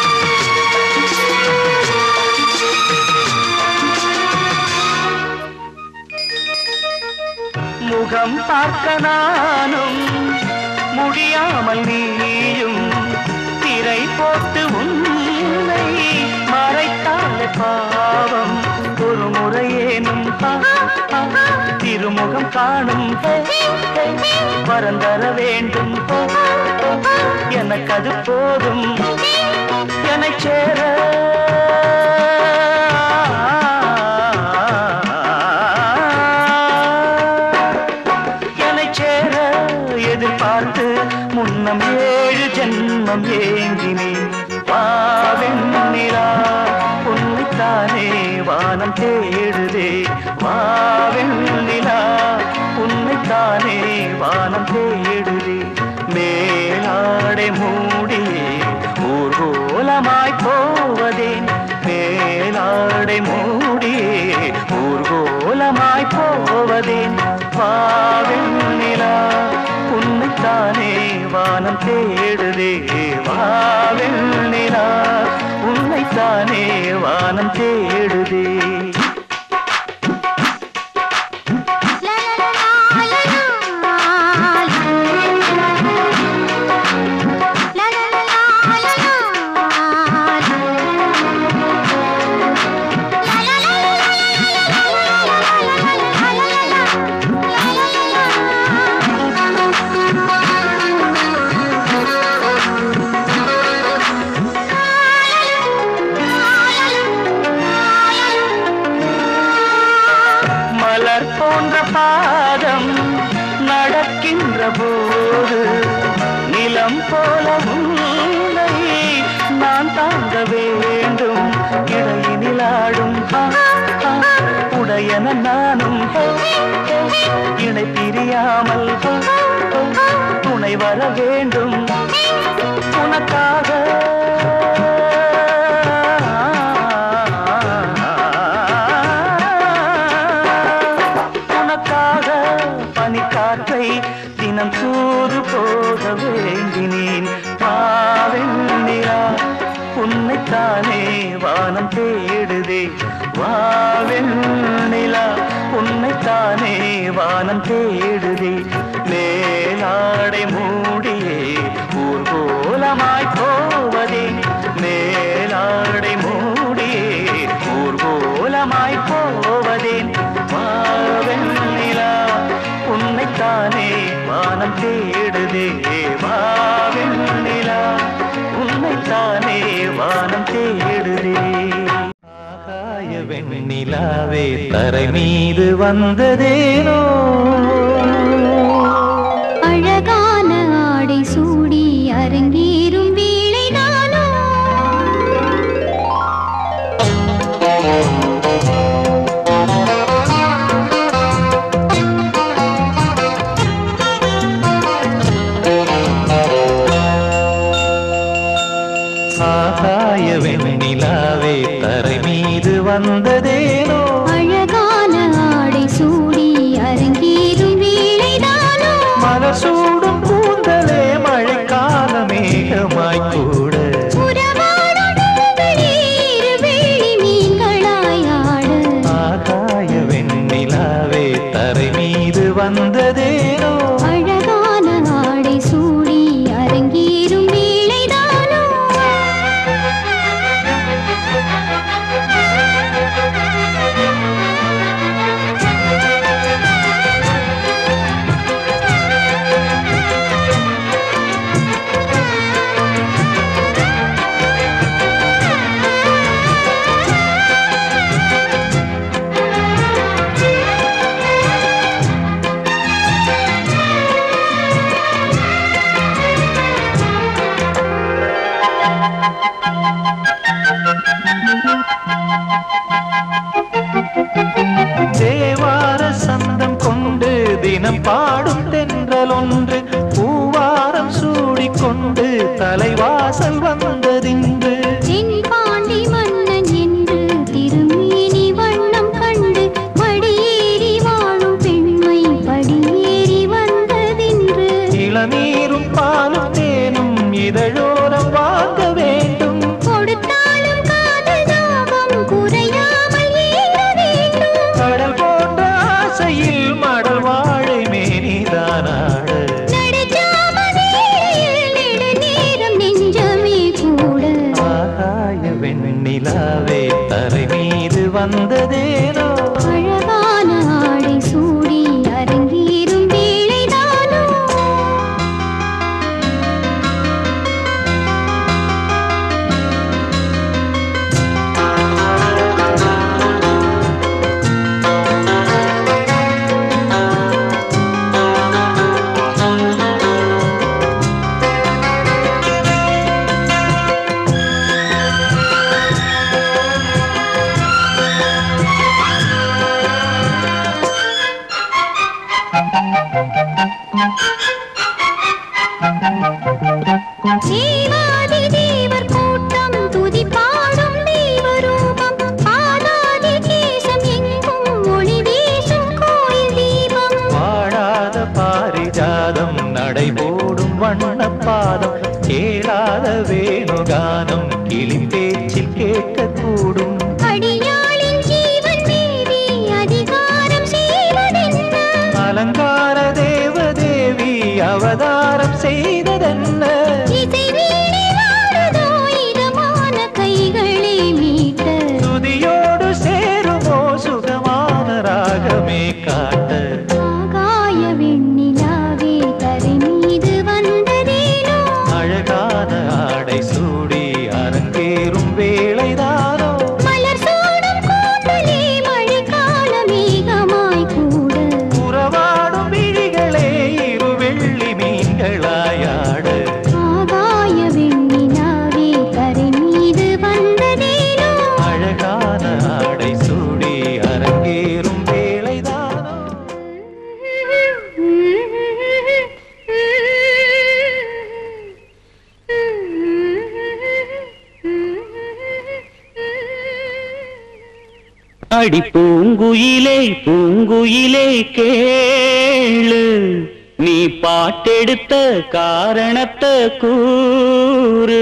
பார்க்க நானும் முடியாமல் நீயும் திரை போட்டு உன்னை மறைத்தாலே பாவம் ஒரு முறையேனும் ஆ, ஆ, திருமுகம் காணும் வரந்தர வேண்டும் எனக்கு அது போதும் என்னை சேர என்னை சேர எதிர்பார்த்து முன்னம் ஏழு ஜென்மம் ஏங்கினேன் வாவெண்ணிலா உன்னைத்தானே வானம் தேடுதே வாவெண்ணிலா உன்னைத்தானே வானம் தேடுதே மேலாடை மூடியே ஊர்கோலமாய் போவதேன் மேலாடை மூடியே ஊர்கோலமாய் போவதேன் வாவெண்ணிலா உன்னைத்தானே வானம் தேடுதே வாவெண்ணிலா உன்னைத்தானே வானம் தேடுதே மலர் போன்ற பாதம் நடக்கின்ற போது நிலம் போல உன்னை நான் தாங்க வேண்டும் இடையினில் ஆடும் ஆ, ஆ, உடையன நானும் இணை பிரியாமல் துணை வர வேண்டும் உனக்காக உனக்காக பனிக்காற்றை தினம் தூது போக வேண்டினேன் பாவெண்ணிலா உன்னைத்தானே வானம் தேடுதே வாவெண்ணிலா உன்னைத்தானே வானம் தேடுதே மேலாடை மூடியே ஊர்கோலமாய் போவதே மேலாடை மூடியே ஊர்கோலமாய் போவதேன் வாவெண்ணிலா உன்னைத்தானே வானம் தேடுதே வாவெண்ணிலா உன்னைத்தானே வானம் தேடுதே ஆகாய வெண்ணிலாவே தரை மீது வந்ததேனோ அழகான ஆடை சூடி அரங்கேறும் வேளைதானோ ஆகாய வெண்ணிலாவே தரை மீது வந்ததேனோ அழகான ஆடை சூடி அரங்கேறும் வேளைதானோ மலர் சூடும் கூந்தலே மழைக்கால மேகமாய் கூட உறவாடும் நெஞ்சங்களே இருவேளி மீன்களாய் ஆட ஆகாய வெண்ணிலாவே தரை மீது வந்ததேனோ அழகான ஆடை சூடி அரங்கேறும் வேளைதானோ தேவார சந்தம் கொண்டு தினம் பாடும் தென்றல் ஒன்று பூவாரம் சூடிக்கொண்டு தலைவாசல் வந்ததின்று தென் பாண்டி மன்னன் என்று திருமேனி வண்ணம் கண்டு மடியேறி வாழும் பெண்மை படியேறி வந்ததென்று இளநீரும் பாலும் தேனும் இதழோரம் வாங்க வேண்டும் கொடுத்தாலும் காதல் தாபம் குறையாமல் ஏற வேண்டும் கடல் போன்ற ஆசையில் மடல் வாழை மேனி வெண்ணிலாவே தலை மீது வந்ததேனோ அழகான ஆடை சூடி அரங்கேறும் வேளைதானோ தேவாதி தேவர் கூட்டம் துதி பாடும் தேவரூபம் பாதாதி கேசம் எங்கும் ஒளி வீசும் கோயில் தீபம் பாடாத பாரிஜாதம் நடைபோடும் வண்ணப்பாதம் கேளாத வேணுகானம் கிளி பேச்சில் கேட்கக்கூடும் அடியாளின் ஜீவன் மீறி அதிகாரம் செய்வதென்ன அலங்கார தேவதேவி அவதாரம் செய்ததென்ன இசை வீணை வாடுதோ இதமான கைகளை மீட்ட துதியோடு சேருமோ சுகமான ராகமே காட்ட ஆகாய வெண்ணிலாவே தரை மீது வந்ததேனோ அழகான ஆடை சூடி அரங்கேறும் வேளைதானோ மலர் சூடும் கூந்தலே மழைக்கால மேகமாய் கூட உறவாடும் விழிகளே இரு வெள்ளி மீன்களாயாட ஆகாய வெண்ணிலாவே தரை மீது வந்ததேனோ அழகான ஆடை சூடி அரங்கேறும் வேளைதானோ அடி பூங்குயிலே பூங்குயிலே கேளு நீ பாட்டெடுத்த காரணத்தை கூறு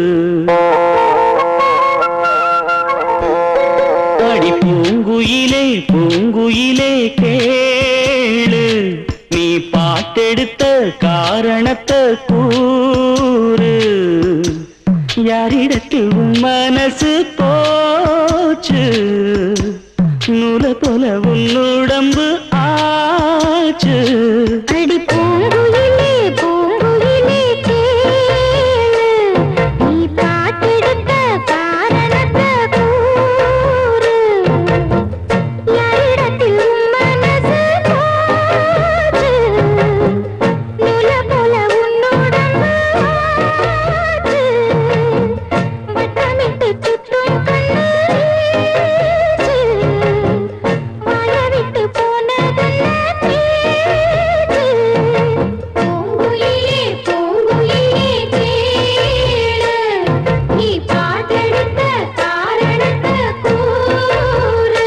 அடி பூங்குயிலே பூங்குயிலே கேளு நீ பாட்டெடுத்த காரணத்தை கூறு யாரிடத்தில் உன் மனசு போச்சு நூல போல உன்னுடம்பு ஆச்சு அடி பூங்குயிலே பூங்குயிலே கேளு நீ பாட்டெடுத்த காரணத்தை கூறு யாரிடத்தில் உன் மனசு போச்சு நூல போல உன்னுடம்பு ஆச்சு வட்டமிட்டு சுற்றும் கண்ணு வீச்சு வாய விட்டு போனதென்ன பேச்சு பூங்குயிலே பூங்குயிலே கேளு நீ பாட்டெடுத்த காரணத்தை கூறு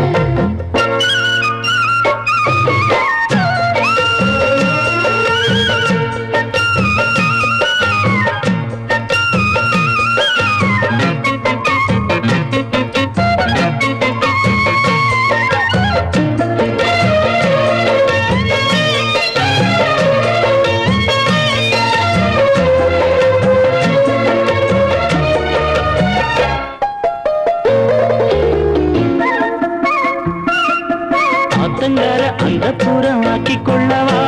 ஆத்தங்கர அந்த புறம் ஆக்கி கொள்ளவா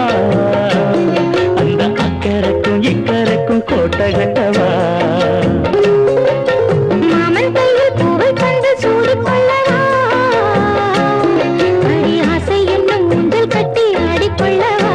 அந்த அக்கறைக்கும் இக்கரைக்கும் கோட்டை கட்டவா மாமன் கையில் பூவை தந்து சூடிக் கொள்ளவா அடி ஆசை என்னும் ஊஞ்சல் கட்டி ஆடிக்கொள்ளவா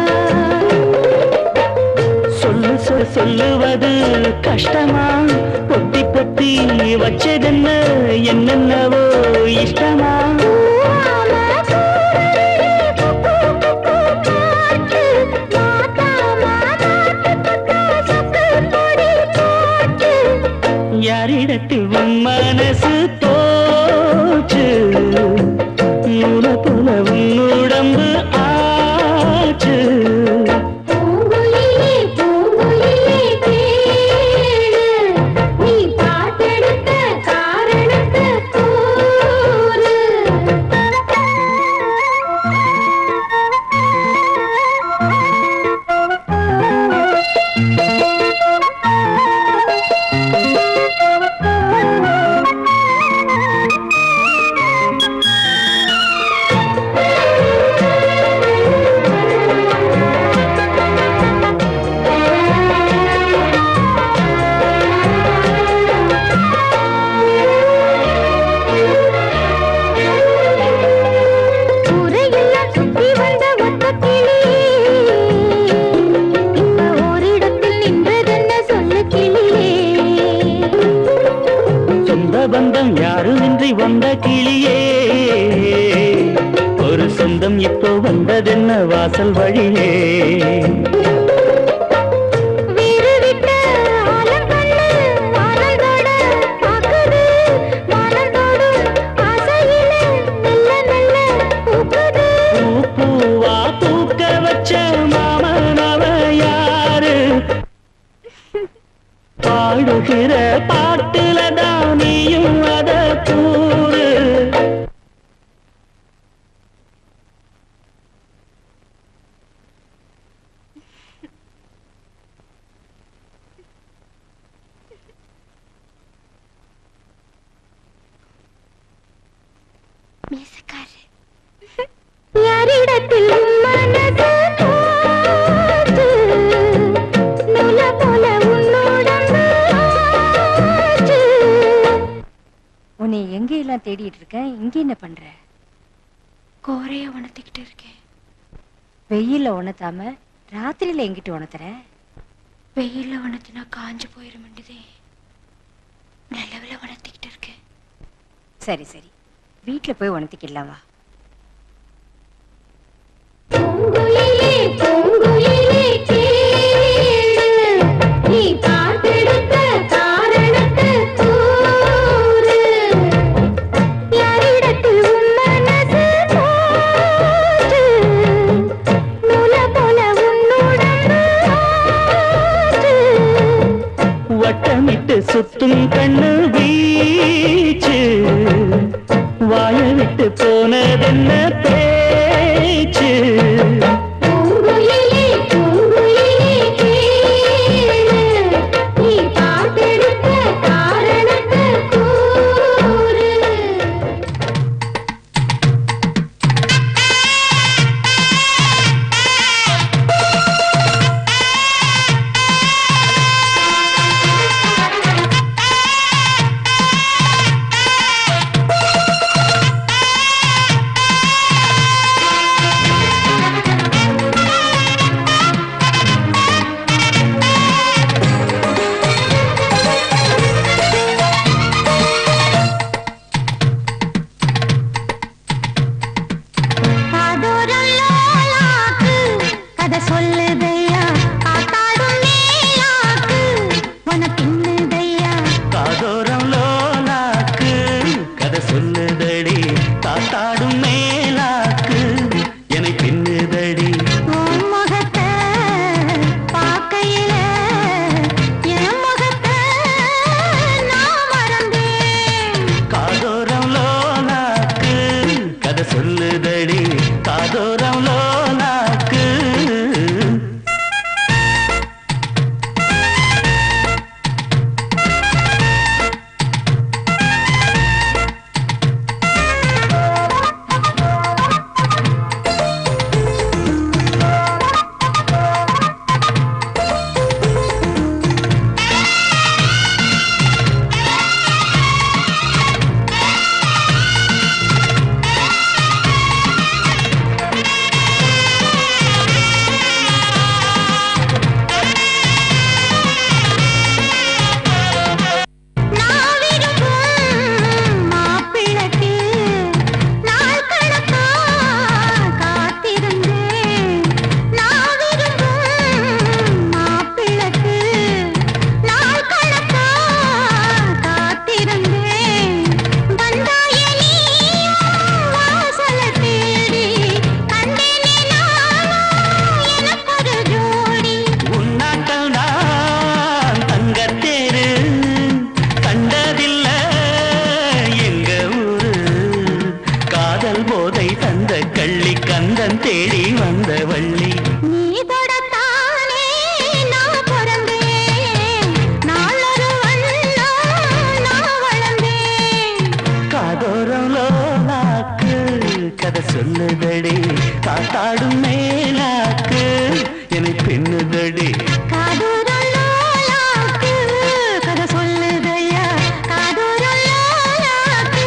சொல்லு சொல் சொல்லுவது கஷ்டமா பொத்தி பொத்தி வச்சதென்ன என்னென்னவோ இஷ்டமா பூவாம பூவரடி புப்பு புப்பு பாட்டு மாத்தாம மாட்டுக்கு சொக்கு பொடி போட்டு யாரிடத்தில் உன் மனசு தோச்சு நூல போல உன்னுடம்பு ஆச்சு பூங்குயிலே பூங்குயிலே கேளு நீ பாட்டெடுத்த காரணத்தை கூறு கிளியே ஒரு சொந்தம் இப்போ வந்ததென்ன வாசல் வழியே வீறு விட்ட ஆலங்கண்ணு வானந்தோட பாக்குது வானந்தோடு ஆசையிலே மெல்ல மெல்ல பூக்குது பூ பூவா பூக்க வச்ச மாமனவ யாரு பாடுகிற பாட்டுல தான் நீயும் அத கூறு மீசக்காரு யாரிடத்தில் மனது போச்சு நூல போல உன்னோடம்பு ஆச்சு. உன்னை எங்கெல்லாம் தேடிட்டு இருக்கேன் இங்க என்ன பண்ற கோரைய உணர்த்திக்கிட்டு இருக்கேன் வெயில்ல உணத்தாம ராத்திரியில எங்கிட்டு உணத்துற வெயில்ல உணர்த்தினா காஞ்சு போயிட மாட்டேதே நிலவில் உணர்த்திக்கிட்டு இருக்கேன் சரி சரி வீட்டுல போய் உணர்த்திக்கலாம் வா பூங்குயிலே பூங்குயிலே கேளு நீ காத்தெடுத்த காரணத்தை கூறு யாரிடத்தில் உன் மனசு போச்சு நூல போல உன்னுடம்பு ஆச்சு. வட்டமிட்டு சுத்தும் கண்ணு வீச்சு வாய விட்டு போனதென்ன பேச்சு பூங்குயிலே பூங்குயிலே கேளு நீ காத்தெடுத்த காரணத்தை கூறு காதோரம் லோலாக்கு கதை சொல்லுதையா காத்தாடும் நீலாக்கு உன பின்னுதையா காதோரம் லோலாக்கு கதை சொல்லுதடி தாத்தாடும் மேலாக்கு என்னை பின்னுதடி உன் முகத்தை பார்க்கையில என் முகத்தை நான் மறந்தேன் காதோரம் லோலாக்கு கதை சொல்லுதடி காதோரம் லோலாக்கு நான் விரும்பும் மாப்பிள்ளைக்கு நாள் கணக்கா காத்திருந்தேன் நான் விரும்பும் மாப்பிள்ளைக்கு நாள் கணக்கா காத்திருந்தேன் வந்தாயே நீயும் வாசல தேடி கண்டேனே நானும் எனக்கொரு ஜோடி உன்னாட்டம் நான் தங்கத்தேரு கண்டதில்ல எங்க ஊரு காதல் போதை தந்த கள்ளி கந்தன் தேடி வந்த வள்ளி நீ தொடத்தானே நான் பிறந்தேன் நாளொரு வண்ணம் நான் வளர்ந்தேன் காதோரம் லோலாக்கு கதை சொல்லுதடி காத்தாடும் மேலாக்கு என்னை பின்னுதடி காதூரம் லோலாக்கு கதை சொல்லுதையா காதூரம் லோலாக்கு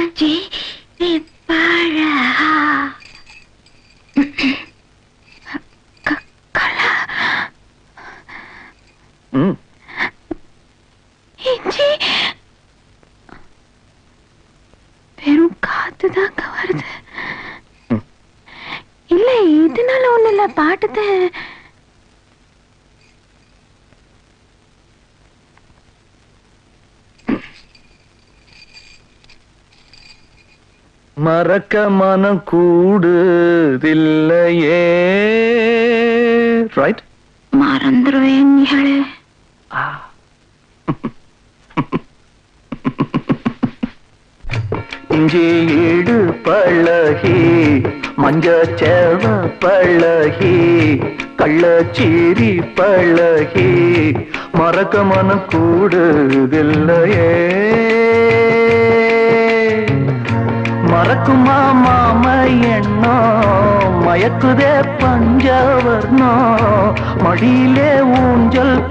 இஞ்சி பழகா ம் இஞ்சி வெறும் காத்து தாங்க வருது இல்ல இதனால ஒண்ணு இல்ல பாட்டுத மறக்க மனம் கூடுதில்லையே ரைட் மறந்துருவேன் நிகழே இஞ்சி ஈடு பழகி மஞ்ச சேவ பழகி கள்ளச்சீரி பழகி மறக்க மனம் கூடுதில்லையே மறக்குமா மாம எண்ணம் மயக்குதே பஞ்சவர்ணோ மடியிலே ஊஞ்சல்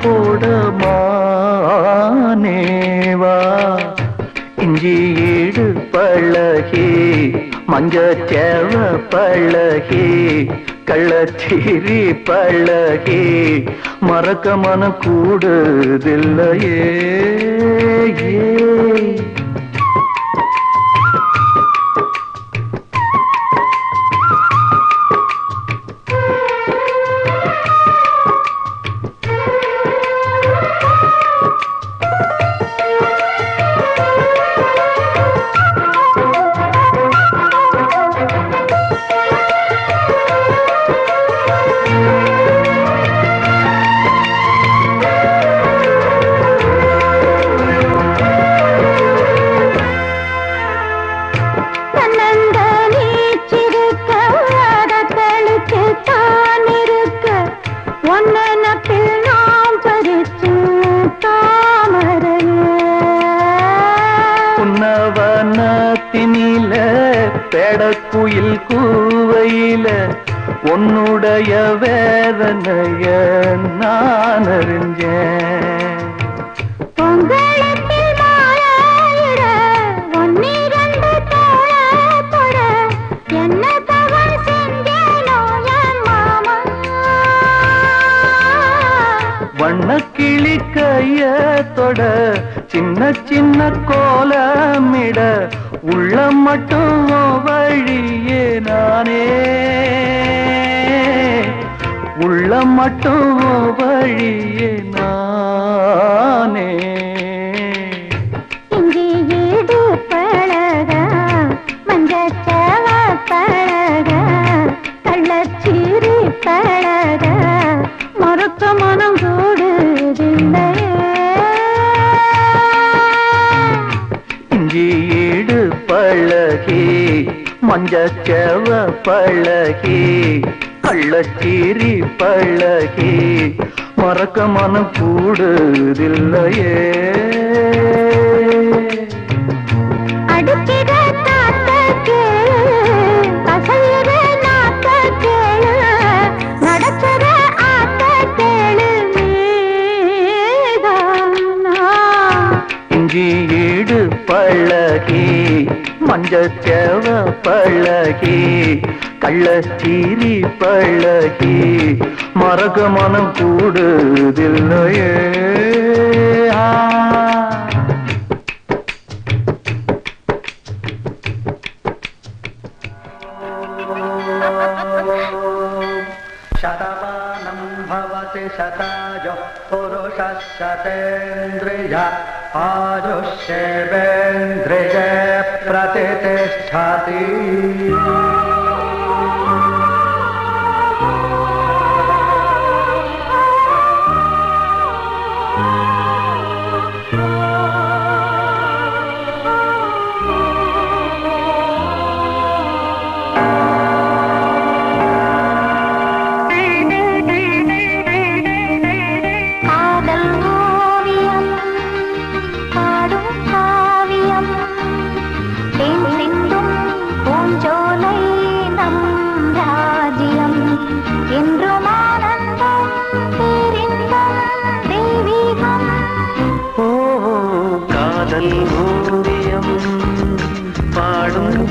போடமானேவா இஞ்சி ஈடு பழகி மஞ்ச சேவ பழகி கள்ளச்சீரி பழகி மறக்க மனம் கூடுதில்லையே ஏ தன்னந்த நீச்சிருக்க அத தெளிச்சு தான் இருக்க ஒன்ன நப்பில் நாம் பறிச்சு தாமரைய புன்னவனத்தினில பெடக்குயில் கூவையில உன்னுடைய வேதனைய நான் அறிஞ்சேன் பொங்கலத்தில் மாலையிட ஒன்னிரண்டு தோழப்பட என்ன தவறு செஞ்சேனோ என் மாமா வண்ணக்கிளி கைய தொட சின்ன சின்ன கோலமிட உள்ள மட்டும் உன் வழியே நானே உள்ள மட்டும் உன் வழியே நானே இஞ்சி ஈடு பழக மஞ்சச்சவ பழக கள்ளச்சீரி பழக மறுக்க மனம் கூடுதில்லையே இஞ்சி ஈடு பழகி மஞ்சச்செவ பழகி கள்ளச்சீரி பழகி மறக்க மனம் கூடுதில்லையே அடுக்கிற தாத்த கேளு அசையிற நாத்த கேளு நடக்கிற ஆத்த கேளு நீதானா இஞ்சி ஈடு பழகி மஞ்சச்செவ பழகி கள்ளச்சீரி பழகி மறக்க மனம் கூடுதில்லையே ஆ. शतमानं भवति शतायो पुरुषः शतेन्द्रिय आयुष्येवेन्द्रिये प्रतिष्ठति காதல் ஓவியம் பாடும் காவியம் தேன் சிந்தும் பூஞ்சோலை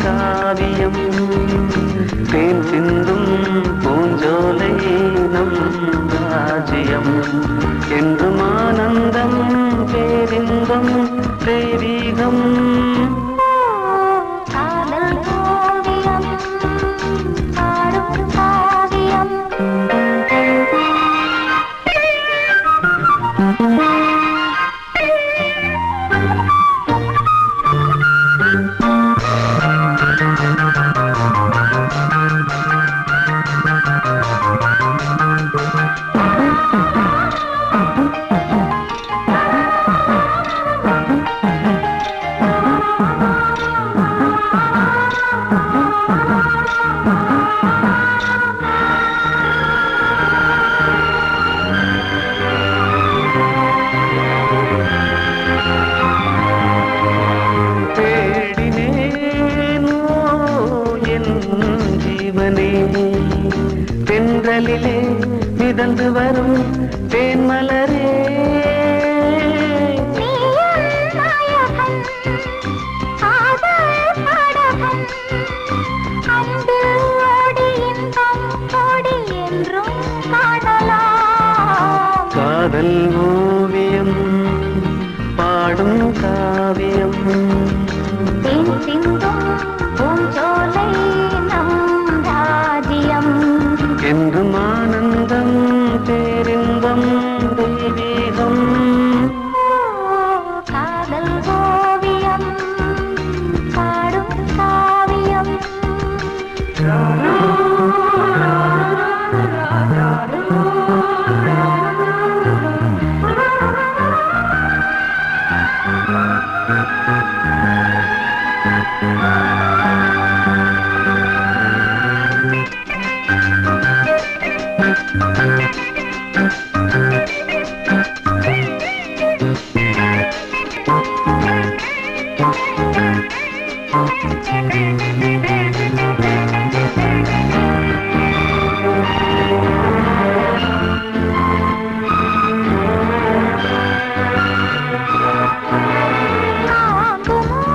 காவியம் தேன் சிந்தும் பூஞ்சோலை நம் ராஜ்யம் என்றும் ஆனந்தம் பேரின்பம் தெய்வீகம் காதல் ஓவியம் பாடும் காவியம் தேடினேனோ என் ஜீவனே தென்றலிலே மிதந்து வரும் தேன்மலரே நீயும் நாயகன் காதல் பாடகன் அன்பில் ஓடி இன்பம் ஓடி என்றும் காணலாம் காதல் ஓவியம் பாடும் காவியம் தேன் சிந்தும் பூஞ்சோலை நம் ராஜ்யம் என்றும் ஆனந்தம் பேரின்பம் தெய்வீகம் காதல் ஓவியம் பாடும் காவியம் தாங்குமோ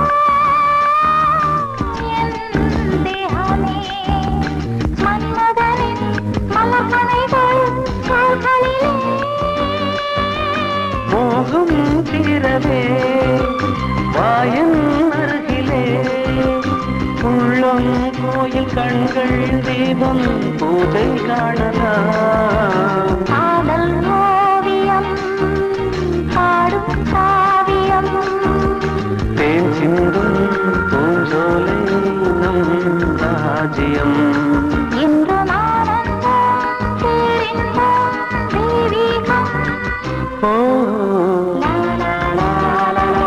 என் தேகமே மன்மதனின் மலர்கணைகள் கால்களிலே மோகம் தீரவே வாயன் அருகிலே உள்ளம் கோயில் கண்கள் தீபம் பூஜை காணலாம் காதல் ஓவியம் பாடும் காவியம் தேன் சிந்தும் பூஞ்சோலை நம் ராஜ்யம் இன்று ஆனந்தம் பேரின்பம் தெய்வீகம் ஓ லா, லா, லா, லா, லா.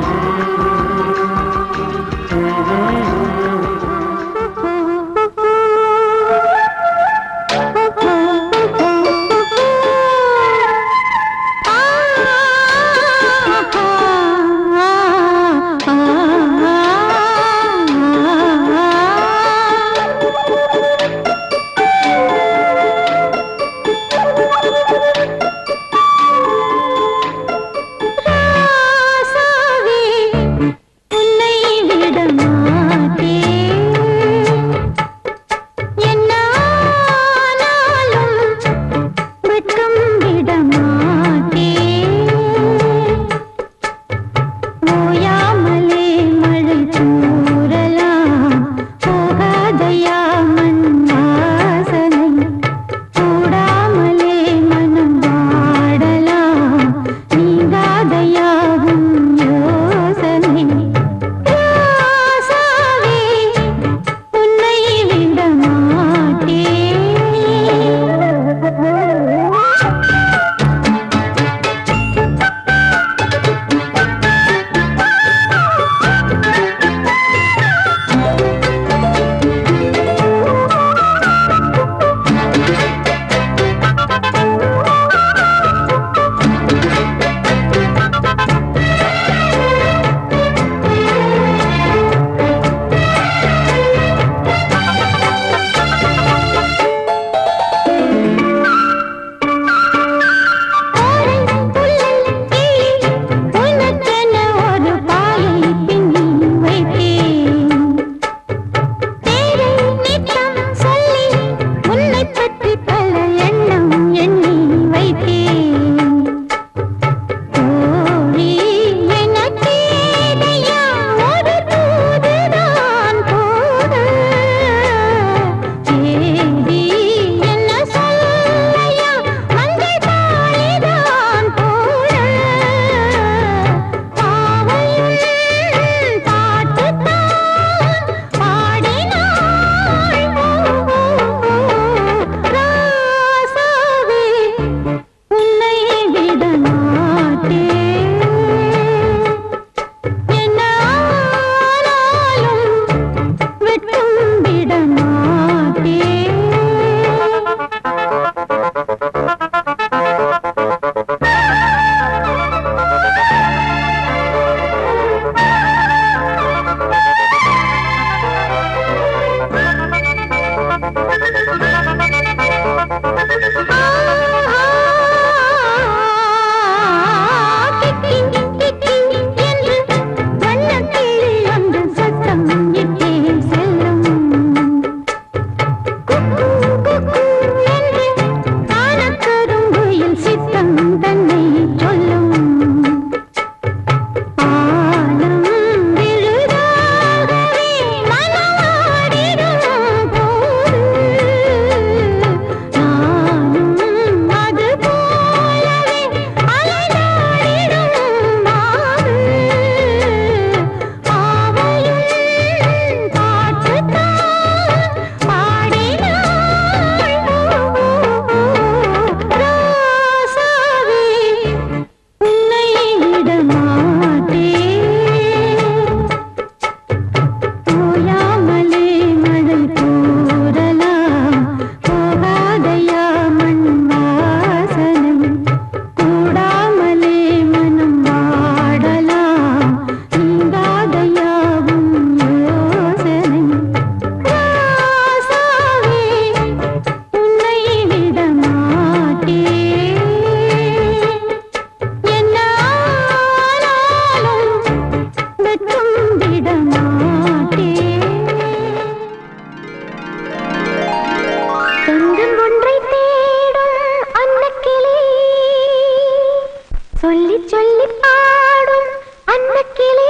Thank you. பாடும் அன்னக்கிளி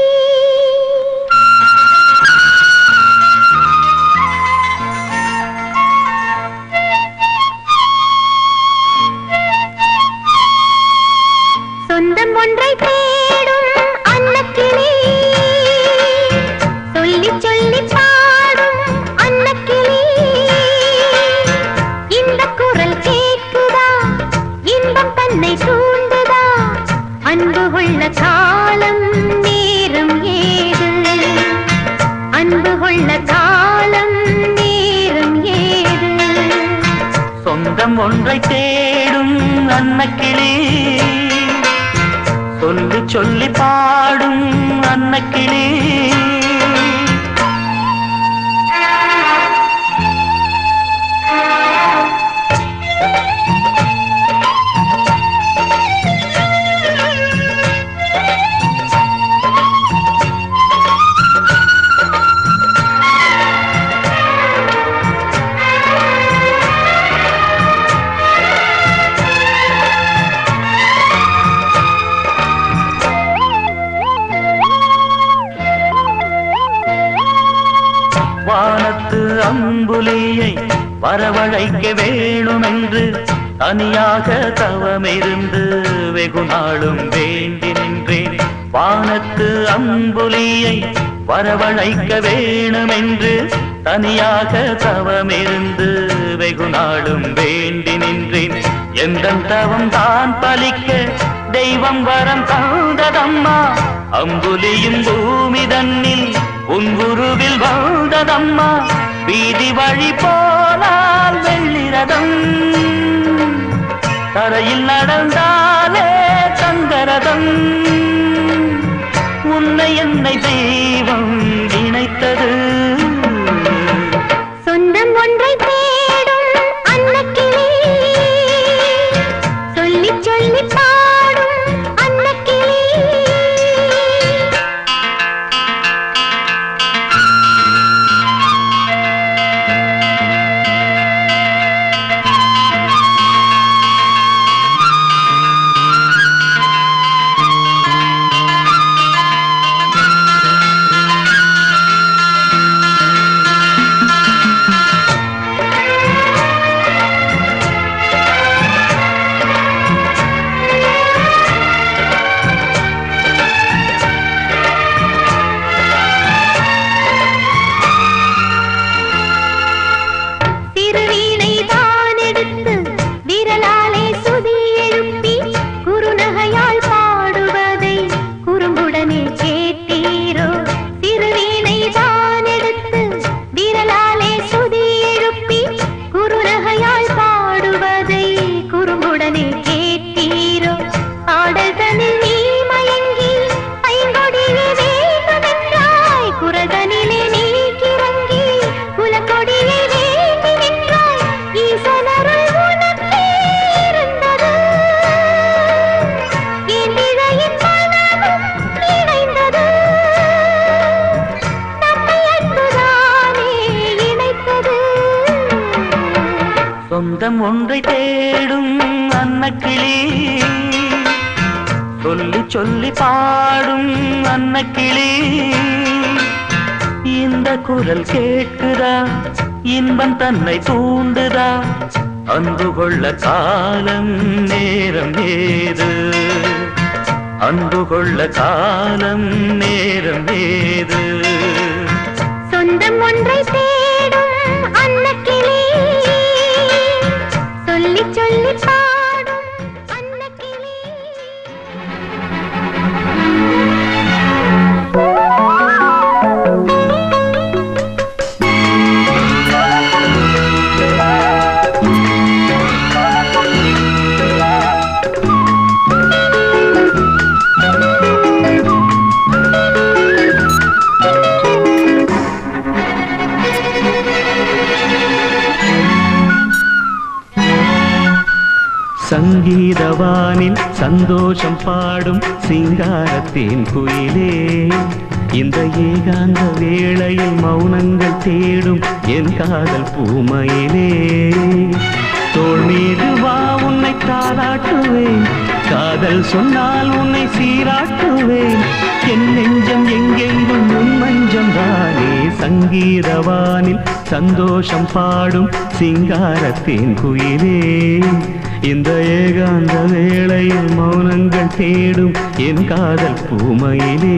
சொந்தம் ஒன்றை தேடும் அன்னக்கிளி சொல்லி சொல்லி பாடும் அன்னக்கிளி இந்த குரல் கேட்குதா இன்பம் தன்னை தூண்டுதா அன்பு கொள்ள காலம் நேரம் ஏது அன்பு கொள்ள காலம் நேரம் ஏது சொந்தம் ஒன்றை தேடும் அன்னக்கிளி சொல்லி சொல்லி பாடும் அன்னக்கிளி வானத்து அம்புலியை வரவழைக்க வேணுமென்று தனியாக தவமிருந்து வெகு நாளும் வேண்டி நின்றேன் வானத்து அம்புலியை வரவழைக்க வேணுமென்று தனியாக தவமிருந்து வெகு நாளும் வேண்டி நின்றேன் எந்த தவம் தான் பலிக்க தெய்வம் வரம் தந்ததம்மா அம்புலியும் பூமி தன்னில் உன் குருவில் வாழ்ந்ததம்மா வீதி வழி போனால் வெள்ளிரதம் தரையில் நடந்தாலே தங்கரதம் உன்னை என்னை தெய்வம் இணைத்தது சொந்தம் ஒன்றை தேடும் அன்னக்கிளி சொல்லி சொல்லி பாடும் அன்னக்கிளி திருவீணை தான் எடுத்து விரலாலே சுதி எழுப்பி குறுநகையால் பாடுவதை குறும்புடனே கேட்டீரோ திருவீணை தான் எடுத்து விரலாலே சுதி எழுப்பி குறுநகையால் பாடுவதை குறும்புடனே கேட்டீரோ ஆடல்தனில் நீ மயங்கி ஐங்கொடியே வேண்டுமென்றாய் குரதனிலே நீ கிறங்கி குலக்கொடியை வேண்டி நின்றாய் ஈசனருள் உனக்கே இருந்தது என் இழையின் மனமும் இணைந்தது நம்மை அன்புதானே இணைத்தது சொந்தம் ஒன்றை தேடும் அன்னக்கிளி சொல்லி சொல்லி பாடும் அன்னக்கிளி இந்த குரல் கேட்குதா இன்பம் தன்னை தூண்டுதா அன்பு கொள்ள காலம் நேரம் ஏது அன்பு கொள்ள காலம் நேரம் ஏது சொந்தம் ஒன்றை தேடும் அன்னக்கிளி சொல்லி சொல்லி பாடும் அன்னக்கிளி சங்கீதவானில் சந்தோஷம் பாடும் சிங்காரத்தின் குயிலே இந்த ஏகாந்த வேளையில் மௌனங்கள் தேடும் என் காதல் பூமையிலே தோள் மீது வா உன் உன்னை தாளாட்டுவேன் காதல் சொன்னால் உன்னை சீராட்டுவேன் என் நெஞ்சம் எங்கெங்கும் உன் மஞ்சம் தானே சங்கீதவானில் சந்தோஷம் பாடும் சிங்காரத்தின் குயிலே இந்த ஏகாந்த வேளையில் மௌனங்கள் தேடும் என் காதல் பூமையிலே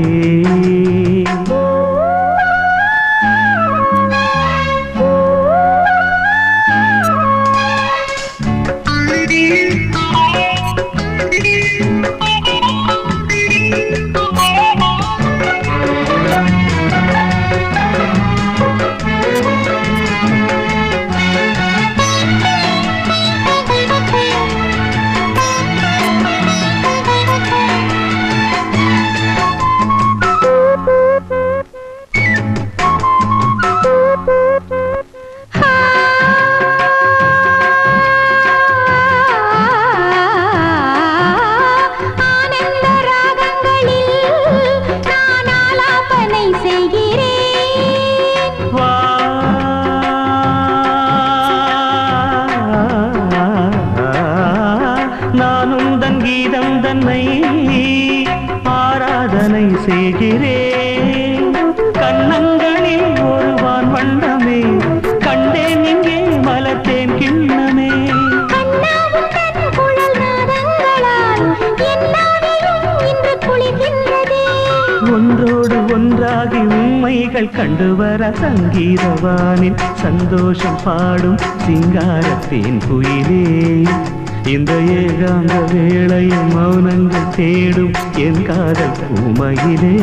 ஆனந்த ராகங்களில் நான் ஆலாபனை செய்கிறேன் வா நானும் தன் கீதம் தன்னை ஆராதனை செய்கிறேன் கண்ணங்களில் ஒருவான் வண்ணமே கண்டேன் இங்கே மலத்தேன் கிண்ணமே கண்ணாவும் தன் குழல் நாதங்களால் என் நாவிலும் இன்று குளிர்கின்றதே ஒன்றோடு ஒன்றாகி உண்மைகள் கண்டு வர சங்கீதவானில் சந்தோஷம் பாடும் சிங்காரத்தின் குயிலே இந்த ஏகாந்த வேளையில் மௌனங்கள் தேடும் என் காதல் பூமையிலே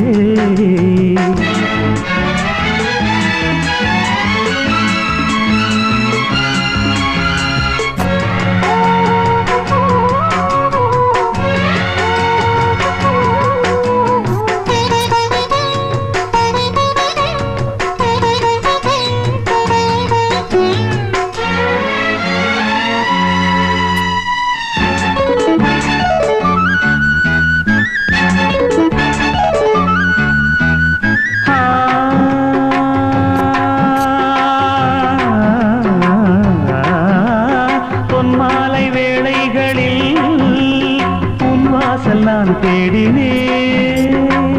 பொன்மாலை வேளைகளில் உன் வாசல் நான் தேடினேன்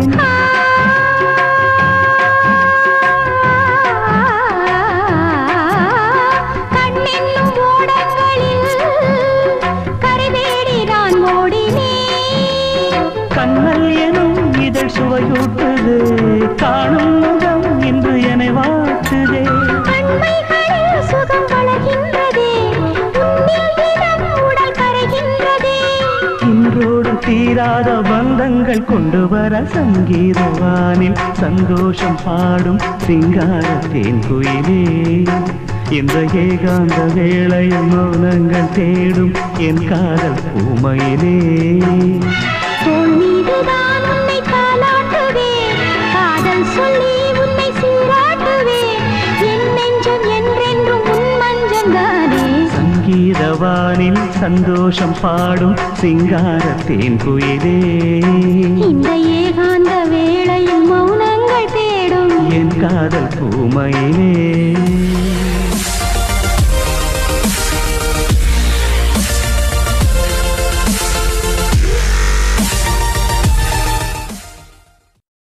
கண்ணென்னும் ஓடங்களில் கரை தேடி நான் ஓடினேன் கண்ணல் எனும் இதழ் சுவையூட்டுது காணும் முகம் இன்று என்னை வாட்டுதே கண்மைகளில் சுகம் வளர்கின்றதே உன்னில் தினம் உடல் கரைகின்றதே இன்றோடு தீராத பந்தங்கள் கொண்டு வர சங்கீதவானில் சந்தோஷம் பாடும் சிங்காரத்தேன் குயிலே இந்த ஏகாந்த வேளையில் மௌனங்கள் தேடும் என் காதல் பூமையிலே தோள் மீதுதான் உன்னை தாலாட்டுவேன் காதல் சொல்லி உன்னை சீராட்டுவேன் என் நெஞ்சம் என்றென்றும் உன் மஞ்சந்தானே சங்கீதவானில் சந்தோஷம் பாடும் சிங்காரத்தேன் குயிலே இந்த ஏகாந்த வேளையில் மௌனங்கள் தேடும் என் காதல் பூமையிலே